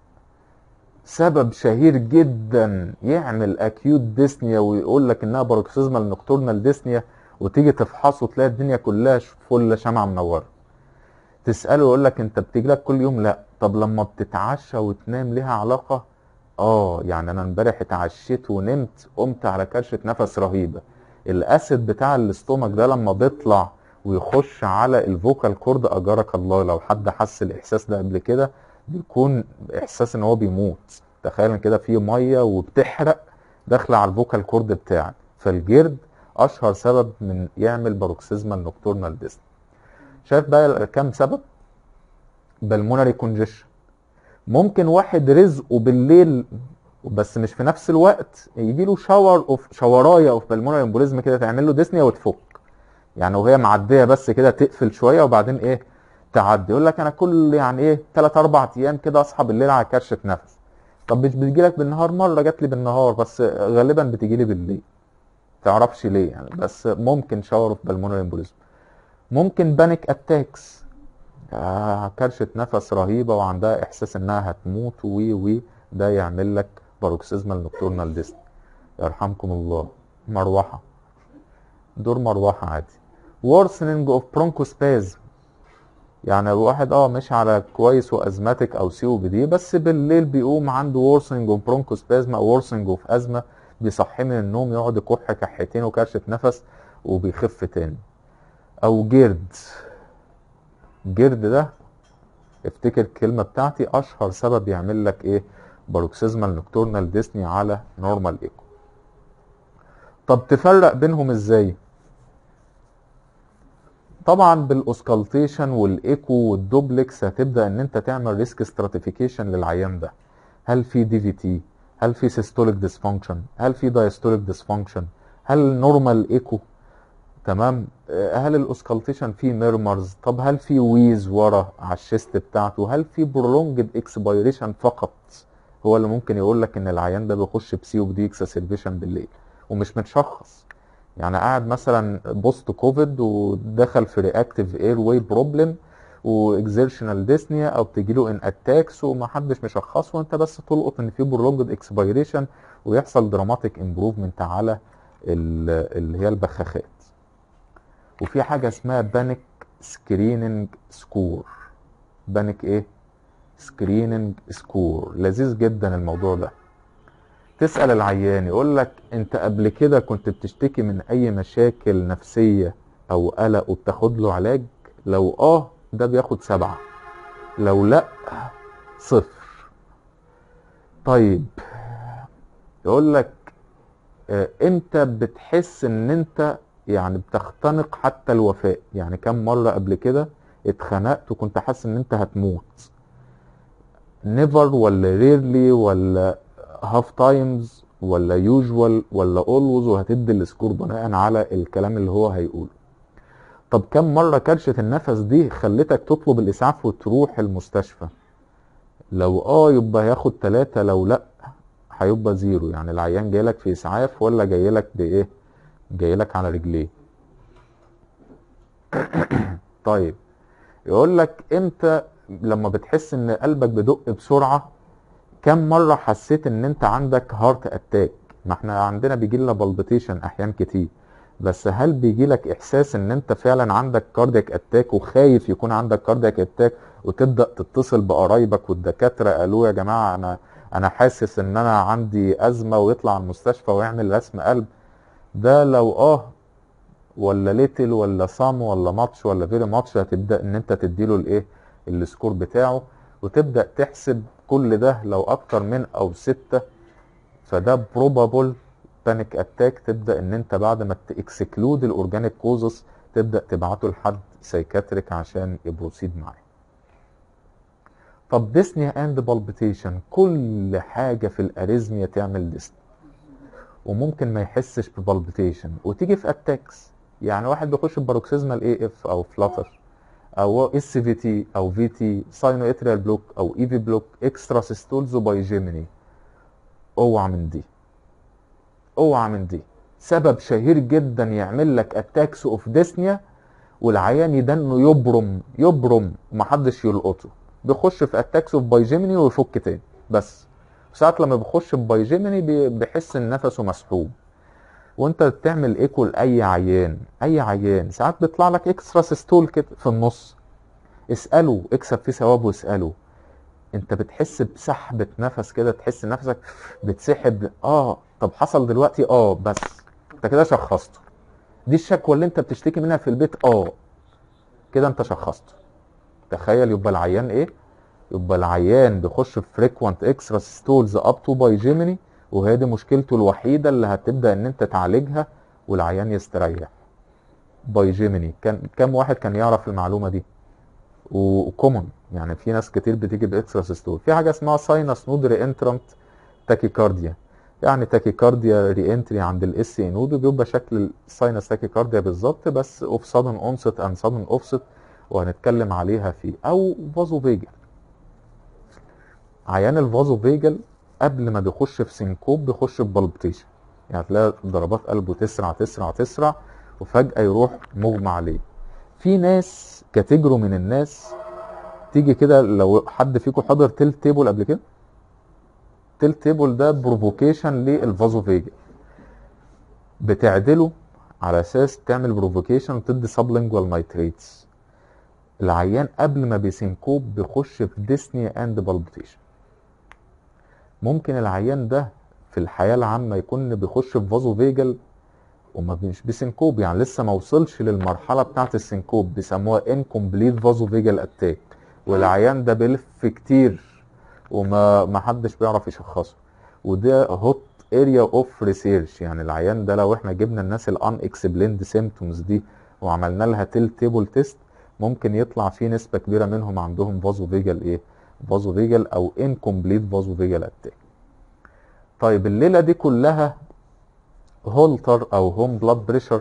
سبب شهير جدا يعمل اكيوت ديسنيا ويقول لك انها باروكسيزمال نوكتورنال ديسنيا وتيجي تفحصه تلاقي الدنيا كلها فل شمعة منورة تسأله يقول لك انت بتيجي لك كل يوم لا طب لما بتتعشى وتنام ليها علاقة اه يعني انا امبارح اتعشيت ونمت قمت على كرشة نفس رهيبة الاسيد بتاع الاستومك ده لما بيطلع ويخش على الفوكال كورد اجرك الله لو حد حس الاحساس ده قبل كده بيكون احساس ان هو بيموت تخيل ان كده في ميه وبتحرق داخله على الفوكال كورد بتاعك فالجرد اشهر سبب من يعمل باروكسيزمال نوكتورنال ديسني شايف بقى كام سبب بالمونري كونجيشن ممكن واحد رزقه بالليل بس مش في نفس الوقت يجي له شاور اوف شورايه اوف بالمونري امبوليزم كده تعمل له ديسنيا وتفك يعني وهي معديه بس كده تقفل شويه وبعدين ايه تعدي يقول لك انا كل يعني ايه 3 4 ايام كده اصحى بالليل على كرشه نفس طب مش بتجي لك بالنهار مره جات لي بالنهار بس غالبا بتجي لي بالليل تعرفش ليه يعني بس ممكن شاور اوف بالمونري امبوليزم ممكن بانيك اتاكس آه كرشه نفس رهيبه وعندها احساس انها هتموت وي وي ده يعمل لك باروكسيزمال نوكتورنال ديسني يرحمكم الله مروحه دور مروحه عادي worsening of bronchospasm يعني واحد اه مش على كويس وازماتيك او سي او بي دي بس بالليل بيقوم عنده worsening of bronchospasm او worsening of ازمه بيصحيه من النوم يقعد يكح كحتين وكرشه نفس وبيخف تاني او جرد جرد ده افتكر الكلمه بتاعتي اشهر سبب يعمل لك ايه باروكسيزمال نوكتورنال ديسني على نورمال ايكو طب تفرق بينهم ازاي طبعا بالاوسكالتيشن والايكو والدوبلكس هتبدا ان انت تعمل ريسك ستراتيفيكيشن للعيان ده هل في دي في تي هل في سيستوليك ديسفانكشن هل في دايستوليك ديسفانكشن هل نورمال ايكو تمام آه، هل الاوسكالتيشن فيه ميرمرز طب هل في ويز ورا على الشيست بتاعته هل في برولونجد اكسبيريشن فقط هو اللي ممكن يقول لك ان العيان ده بيخش بسي او دي اكسسربيشن بالليل ومش متشخص يعني قاعد مثلا بوست كوفيد ودخل في رياكتيف اير واي بروبلم واكزيرشنال ديسنيا او بتجي له ان اتاكس ومحدش مشخصه وانت بس تلقط ان في برولونجد اكسبيريشن ويحصل دراماتيك امبروفمنت على ال- اللي هي البخاخات وفي حاجه اسمها بانيك سكريننج سكور بانيك ايه سكريننج سكور لذيذ جدا الموضوع ده تسأل العيان يقول لك انت قبل كده كنت بتشتكي من اي مشاكل نفسية او قلق وبتاخد له علاج لو اه ده بياخد سبعة لو لا صفر طيب يقول لك آه، امتى بتحس ان انت يعني بتختنق حتى الوفاء يعني كم مرة قبل كده اتخنقت وكنت حاسس ان انت هتموت نيفر ولا ريرلي ولا هاف تايمز ولا يوجوال ولا اولوز وهتدي السكور بناء على الكلام اللي هو هيقوله طب كم مرة كرشة النفس دي خلتك تطلب الإسعاف وتروح المستشفى لو اه يبقى هياخد تلاتة لو لا هيبقى زيرو يعني العيان جايلك في إسعاف ولا جايلك بإيه جايلك على رجليه طيب يقول لك امتى لما بتحس ان قلبك بدق بسرعة كم مرة حسيت ان انت عندك هارت اتاك ما احنا عندنا بيجي لنا بالبيتيشن احيان كتير بس هل بيجي لك احساس ان انت فعلا عندك كاردياك اتاك وخايف يكون عندك كاردياك اتاك وتبدا تتصل بقرايبك والدكاتره قالوا يا جماعه انا انا حاسس ان انا عندي ازمه ويطلع على المستشفى ويعمل رسم قلب ده لو اه ولا ليتل ولا صام ولا ماتش ولا فيري ماتش هتبدا ان انت تديله الايه السكور بتاعه وتبدا تحسب كل ده لو اكتر من او ستة فده probable بانيك اتاك تبدا ان انت بعد ما تكسكلود الاورجانيك كوزس تبدا تبعته لحد سايكاتريك عشان يبروسيد معاه طب ديسنيا اند بالبيتيشن كل حاجه في الاريزميا تعمل ديسنيا وممكن ما يحسش ببالبيتيشن وتيجي في اتاكس يعني واحد بيخش بباروكسيزمال اي اف او فلاتر او اس في تي او في تي ساينو اتريال بلوك او اي في بلوك اكسترا سيستولز وبايجيميني اوعى من دي اوعى من دي سبب شهير جدا يعمل لك اتاكس اوف ديسنيا والعيان يدنه يبرم يبرم ومحدش يلقطه بيخش في اتاكس اوف بايجيميني ويفك تاني بس ساعات لما بيخش ببايجيميني بي- بيحس ان نفسه مسحوب وانت بتعمل ايكو لاي عيان اي عيان ساعات بيطلع لك اكسترا سيستول كده في النص اساله اكسب فيه ثواب واساله انت بتحس بسحبة نفس كده تحس نفسك بتسحب اه طب حصل دلوقتي اه بس انت كده شخصته دي الشكوى اللي انت بتشتكي منها في البيت اه كده انت شخصته تخيل يبقى العيان ايه يبقى العيان بيخش في فريكوانت اكسترا ستولز اب تو بايجيميني وهي دي مشكلته الوحيده اللي هتبدا ان انت تعالجها والعيان يستريح بايجيميني كان كم واحد كان يعرف المعلومه دي وكومن يعني في ناس كتير بتيجي باكسترا ستول في حاجه اسمها ساينس نود ري انترنت تاكيكارديا يعني تاكيكارديا ري انتري عند الاس اي نود بيبقى شكل الساينس تاكيكارديا بالظبط بس اوف سادن اونست اند سادن اوفست وهنتكلم عليها فيه او فازو فيجل عيان الفازو فيجل قبل ما بيخش في سينكوب بيخش في بالبيتيشن يعني تلاقي ضربات قلبه تسرع تسرع تسرع وفجأة يروح مغمى عليه في ناس كاتيجرو من الناس تيجي كده لو حد فيكم حضر تيل تيبل قبل كده تيل تيبل ده بروفوكيشن للفازو فيجل بتعدله على اساس تعمل بروفوكيشن وتدي سبلينجوال نايتريتس العيان قبل ما بيسينكوب بيخش في ديسني اند بالبيتيشن ممكن العيان ده في الحياه العامه يكون بيخش في فازو فيجل وما مش بسينكوب يعني لسه ما وصلش للمرحله بتاعه السينكوب بيسموها انكمبليت فازو فيجل اتاك والعيان ده بيلف كتير وما ما حدش بيعرف يشخصه وده هوت اريا اوف ريسيرش يعني العيان ده لو احنا جبنا الناس الان اكسبليند سيمتومز دي وعملنا لها تيل تيبل تيست ممكن يطلع فيه نسبه كبيره منهم عندهم فازو فيجل ايه فازو فيجل او انكمبليت فازو فيجل اتاك طيب الليله دي كلها هولتر او هوم بلاد بريشر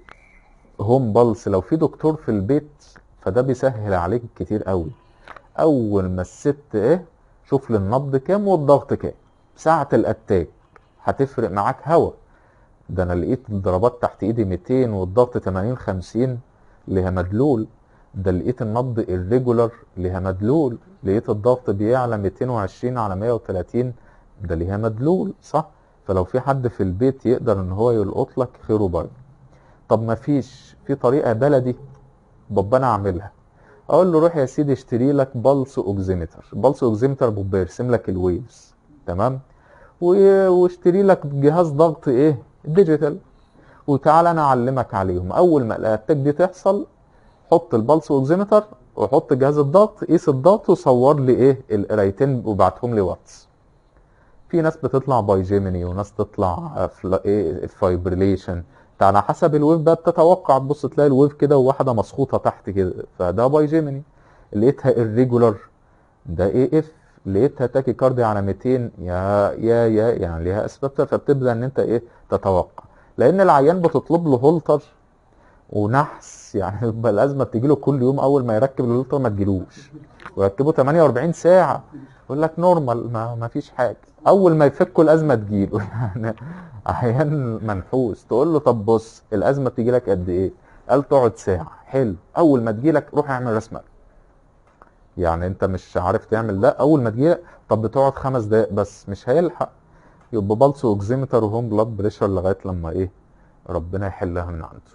هوم بلس لو في دكتور في البيت فده بيسهل عليك كتير قوي اول ما الست ايه شوف لي النبض كام والضغط كام ساعة الاتاك هتفرق معاك هوا ده انا لقيت الضربات تحت ايدي 200 والضغط 80 50 ليها مدلول ده لقيت النبض الريجولار ليها مدلول لقيت الضغط بيعلى 220 على 130 ده ليها مدلول صح فلو في حد في البيت يقدر ان هو يلقط لك خيره برضه طب ما فيش في طريقه بلدي بابا انا اعملها اقول له روح يا سيدي اشتري لك بلس اوكزيمتر بلس اوكزيمتر بابا يرسم لك الويفز تمام و- واشتري لك جهاز ضغط ايه ديجيتال وتعالى انا اعلمك عليهم اول ما الاتاك دي تحصل حط البلس اوكزيمتر وحط جهاز الضغط قيس الضغط وصور لي ايه القرايتين وبعتهم لي واتس في ناس بتطلع باي جيميني وناس تطلع فلا ايه فايبريليشن على حسب الويف بقى بتتوقع تبص تلاقي الويف كده وواحده مسخوطه تحت كده فده باي جيميني لقيتها irregular ده اي اف لقيتها تاكي كارديا على 200 يا يا يا يعني ليها اسباب فبتبدا ان انت ايه تتوقع لان العيان بتطلب له هولتر ونحس يعني يبقى الازمه بتجي له كل يوم اول ما يركب الهولتر ما تجيلوش ويركبه 48 ساعه يقول لك نورمال ما, ما فيش حاجه اول ما يفكوا الازمه تجيله يعني عيان منحوس تقول له طب بص الازمه بتيجي لك قد ايه قال تقعد ساعه حلو اول ما تجي لك روح اعمل رسمه يعني انت مش عارف تعمل ده اول ما تجي طب بتقعد خمس دقايق بس مش هيلحق يبقى بلس اوكزيمتر وهوم بلاد بريشر لغايه لما ايه ربنا يحلها من عنده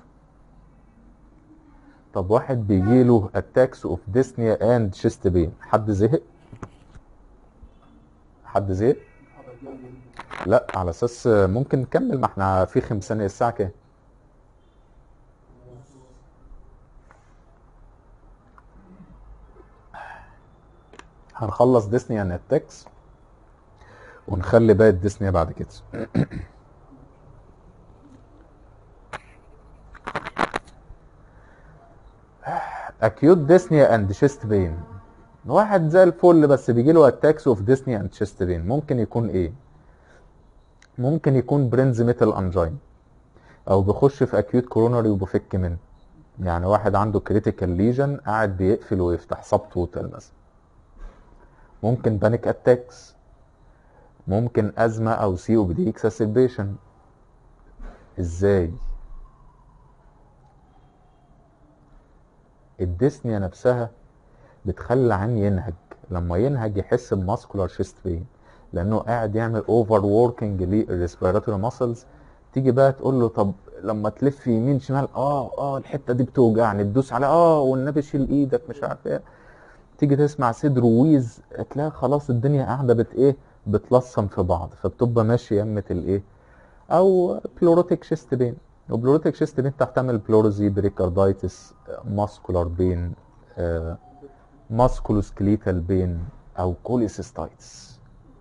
طب واحد بيجيله اتاكس اوف ديسنيا اند شيست بين حد زهق حد زهق لا على اساس ممكن نكمل ما احنا في خمسين الساعه كام هنخلص ديسني عن التكس ونخلي باقي الديسني بعد كده اكيوت ديسنيا اند شيست بين واحد زي الفل بس بيجي له اتاكس اوف ديسنيا اند شيست بين ممكن يكون ايه ممكن يكون برينز ميتال انجين او بيخش في اكيوت كوروناري وبفك منه يعني واحد عنده كريتيكال ليجن قاعد بيقفل ويفتح سب توتال مثلا ممكن بانيك اتاكس ممكن ازمه او سي او بي دي اكساسيبيشن ازاي الديسنيا نفسها بتخلي العين ينهج لما ينهج يحس بماسكولار شيست بين لانه قاعد يعمل اوفر ووركينج للريسبيراتوري ماسلز تيجي بقى تقول له طب لما تلف يمين شمال اه اه الحته دي بتوجعني تدوس على اه والنبي شيل ايدك مش عارف ايه تيجي تسمع صدر ويز تلاقي خلاص الدنيا قاعده بت ايه بتلصم في بعض فبتبقى ماشي يمه الايه او بلوروتيك شيست بين وبلوروتيك شيست بين تحتمل بلوروزي بريكاردايتس ماسكولار بين آه ماسكولوسكليتال بين او كوليسيستايتس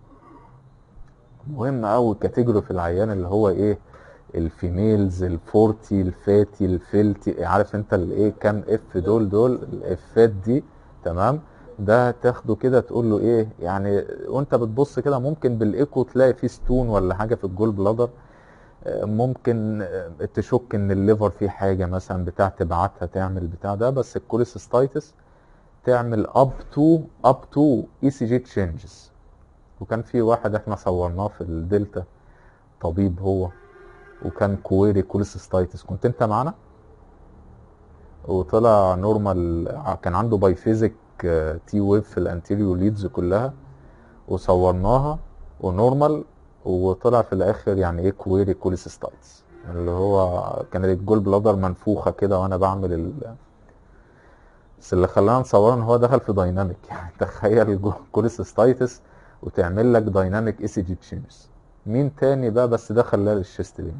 مهم قوي كاتيجوري في العيان اللي هو ايه الفيميلز الفورتي الفاتي الفيلتي عارف انت الايه كام اف دول دول الافات دي تمام ده تاخده كده تقول له ايه يعني وانت بتبص كده ممكن بالايكو تلاقي فيه ستون ولا حاجه في الجول بلادر ممكن تشك ان الليفر فيه حاجه مثلا بتاع تبعتها تعمل بتاع ده بس الكوليسيستايتس تعمل اب تو اب تو اي سي جي تشينجز وكان في واحد احنا صورناه في الدلتا طبيب هو وكان كويري كوليسيستايتس كنت انت معانا وطلع نورمال كان عنده بايفيزيك تي ويف في الانتيريو ليدز كلها وصورناها ونورمال وطلع في الاخر يعني ايه كويري كوليسيستايتس اللي هو كانت الجول بلادر منفوخه كده وانا بعمل ال... بس اللي خلانا نصوره ان هو دخل في دايناميك يعني تخيل كوليسيستايتس وتعمل لك دايناميك اي سي جي تشينجز مين تاني بقى بس ده خلاه للشيست بين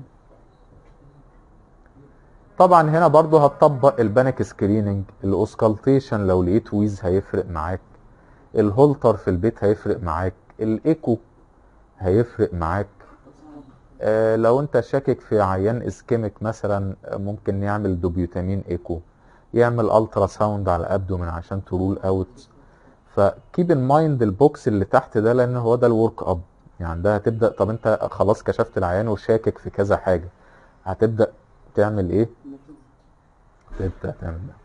طبعا هنا برضو هتطبق البانيك سكريننج الاوسكالتيشن لو لقيت ويز هيفرق معاك الهولتر في البيت هيفرق معاك الايكو هيفرق معاك آه لو انت شاكك في عيان اسكيميك مثلا ممكن يعمل دوبيوتامين ايكو يعمل الترا ساوند على الابدومن عشان ترول اوت فكيب ان مايند البوكس اللي تحت ده لان هو ده الورك اب يعني ده هتبدا طب انت خلاص كشفت العيان وشاكك في كذا حاجه هتبدا تعمل ايه تبدا تعمل ده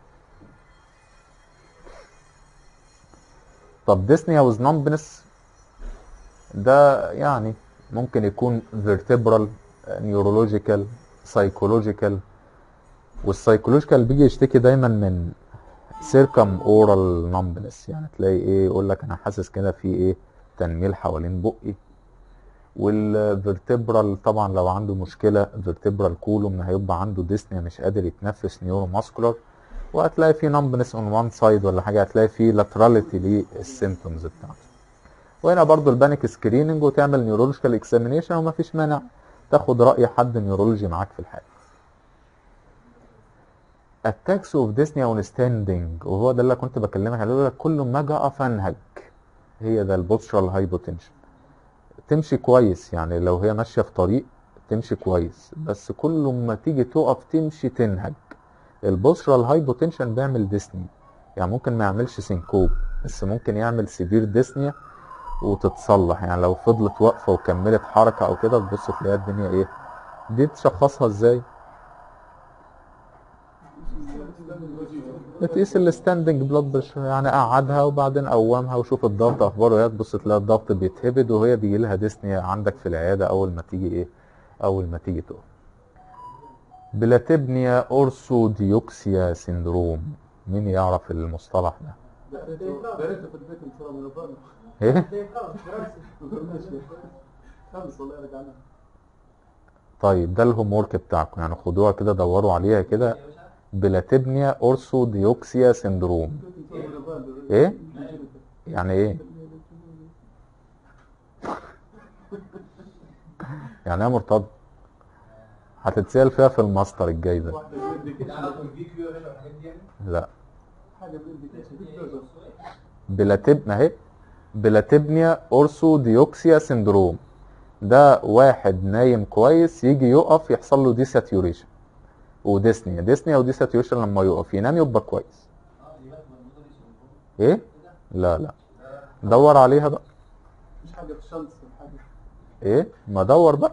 طب ديسنيا ويز نمبنس ده يعني ممكن يكون فيرتبرال نيورولوجيكال سايكولوجيكال والسايكولوجيكال بيجي يشتكي دايما من سيركم اورال نمبنس يعني تلاقي ايه يقول لك انا حاسس كده في ايه تنميل حوالين بقي والفيرتبرال طبعا لو عنده مشكله فيرتبرال كولوم هيبقى عنده ديسنيا مش قادر يتنفس نيورو ماسكولار وهتلاقي في نمبنس اون وان سايد ولا حاجه هتلاقي في لاتراليتي للسيمتومز بتاعته وهنا برضو البانيك سكريننج وتعمل نيورولوجيكال اكزامينيشن ومفيش مانع تاخد راي حد نيورولوجي معاك في الحاجه اتاكس اوف ديسنيا اون ستاندنج وهو ده اللي كنت بكلمك عليه كل ما اجي اقف انهج هي ده البوسترال هايبوتنشن تمشي كويس يعني لو هي ماشيه في طريق تمشي كويس بس كل ما تيجي تقف تمشي تنهج البوسترال هايبوتنشن بيعمل ديسني يعني ممكن ما يعملش سينكوب بس ممكن يعمل سيفير ديسنيا وتتصلح يعني لو فضلت واقفة وكملت حركة او كده تبص تلاقي الدنيا ايه دي تشخصها ازاي بتقيس الستاندنج بلاد بريشر يعني قعدها وبعدين قومها وشوف الضغط اخباره ايه تبص تلاقي الضغط بيتهبد وهي بيجي لها ديسنيا عندك في العياده اول ما تيجي ايه اول ما تيجي تقف بلاتبنيا اورسو ديوكسيا سيندروم مين يعرف المصطلح ده باركت في البيت ان شاء الله من الفرن ايه خمس والله رجعنا طيب ده الهوم ورك بتاعكم يعني خدوها كده دوروا عليها كده بلاتبنيا اورسو ديوكسيا سيندروم ايه يعني ايه يعني ايه مرتضى هتتسال فيها في الماستر الجاي ده واحده بالانديكيشن العلاقه بالفي كيو يا باشا والحاجات دي يعني لا حاجه بالانديكيشن بالدوزر بلاتب ما هي بلاتبنيا اورسو ديوكسيا سيندروم ده واحد نايم كويس يجي يقف يحصل له دي ساتيوريشن وديسنيا ديسنيا ودي ساتيوريشن لما يقف ينام يبقى كويس ايه لا لا دور عليها بقى مش حاجه في الشمس حاجه ايه ما دور بقى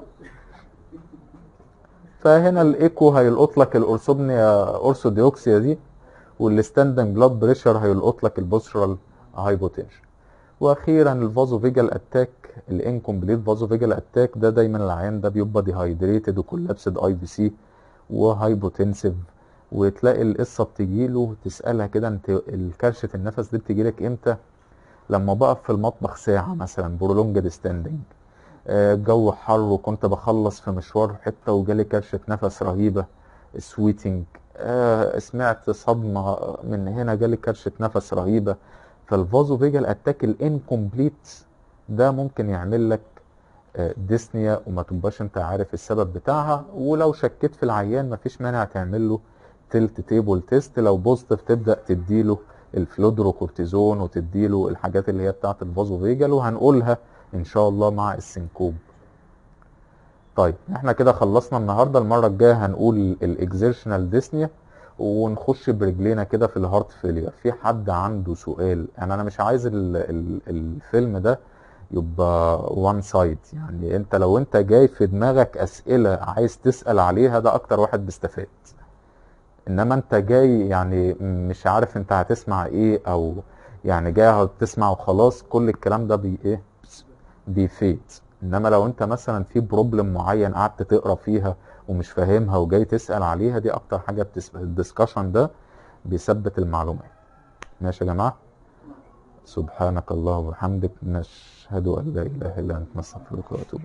فهنا الايكو هيلقط لك الاورثوبنيا اورثوديوكسيا دي والستاندنج بلاد بريشر هيلقط لك البوسترال هايبوتنشن واخيرا الفازو فيجال اتاك الانكمبليت فازو فيجال اتاك ده دايما العيان ده بيبقى ديهايدريتد وكولابسد اي في سي وهايبوتنسيف وتلاقي القصه بتجيله تسالها كده انت الكرشه النفس دي بتجيلك امتى لما بقف في المطبخ ساعه مثلا برولونجد ستاندنج الجو حر وكنت بخلص في مشوار حته وجالي كرشه نفس رهيبه سويتنج آه سمعت صدمه من هنا جالي كرشه نفس رهيبه فالفازو فيجال اتاك الانكمبليت ده ممكن يعمل لك آه، ديسنيا وما تبقاش انت عارف السبب بتاعها ولو شكيت في العيان مفيش مانع تعمل له تلت تيبل تيست لو بوزيتيف تبدا تديله الفلودروكورتيزون وتديله الحاجات اللي هي بتاعت الفازو فيجال وهنقولها ان شاء الله مع السنكوب طيب احنا كده خلصنا النهارده المره الجايه هنقول الاكزيرشنال ديسنيا ونخش برجلينا كده في الهارت فيلير في حد عنده سؤال يعني انا مش عايز ال ال الفيلم ده يبقى وان سايد يعني انت لو انت جاي في دماغك اسئله عايز تسال عليها ده اكتر واحد بيستفاد انما انت جاي يعني مش عارف انت هتسمع ايه او يعني جاي هتسمع وخلاص كل الكلام ده بي ايه بيفيد انما لو انت مثلا في بروبلم معين قعدت تقرا فيها ومش فاهمها وجاي تسال عليها دي اكتر حاجه بتسبق الدسكشن ده بيثبت المعلومات ماشي يا جماعه سبحانك اللهم وبحمدك نشهد ان لا اله الا انت نستغفرك ونتوب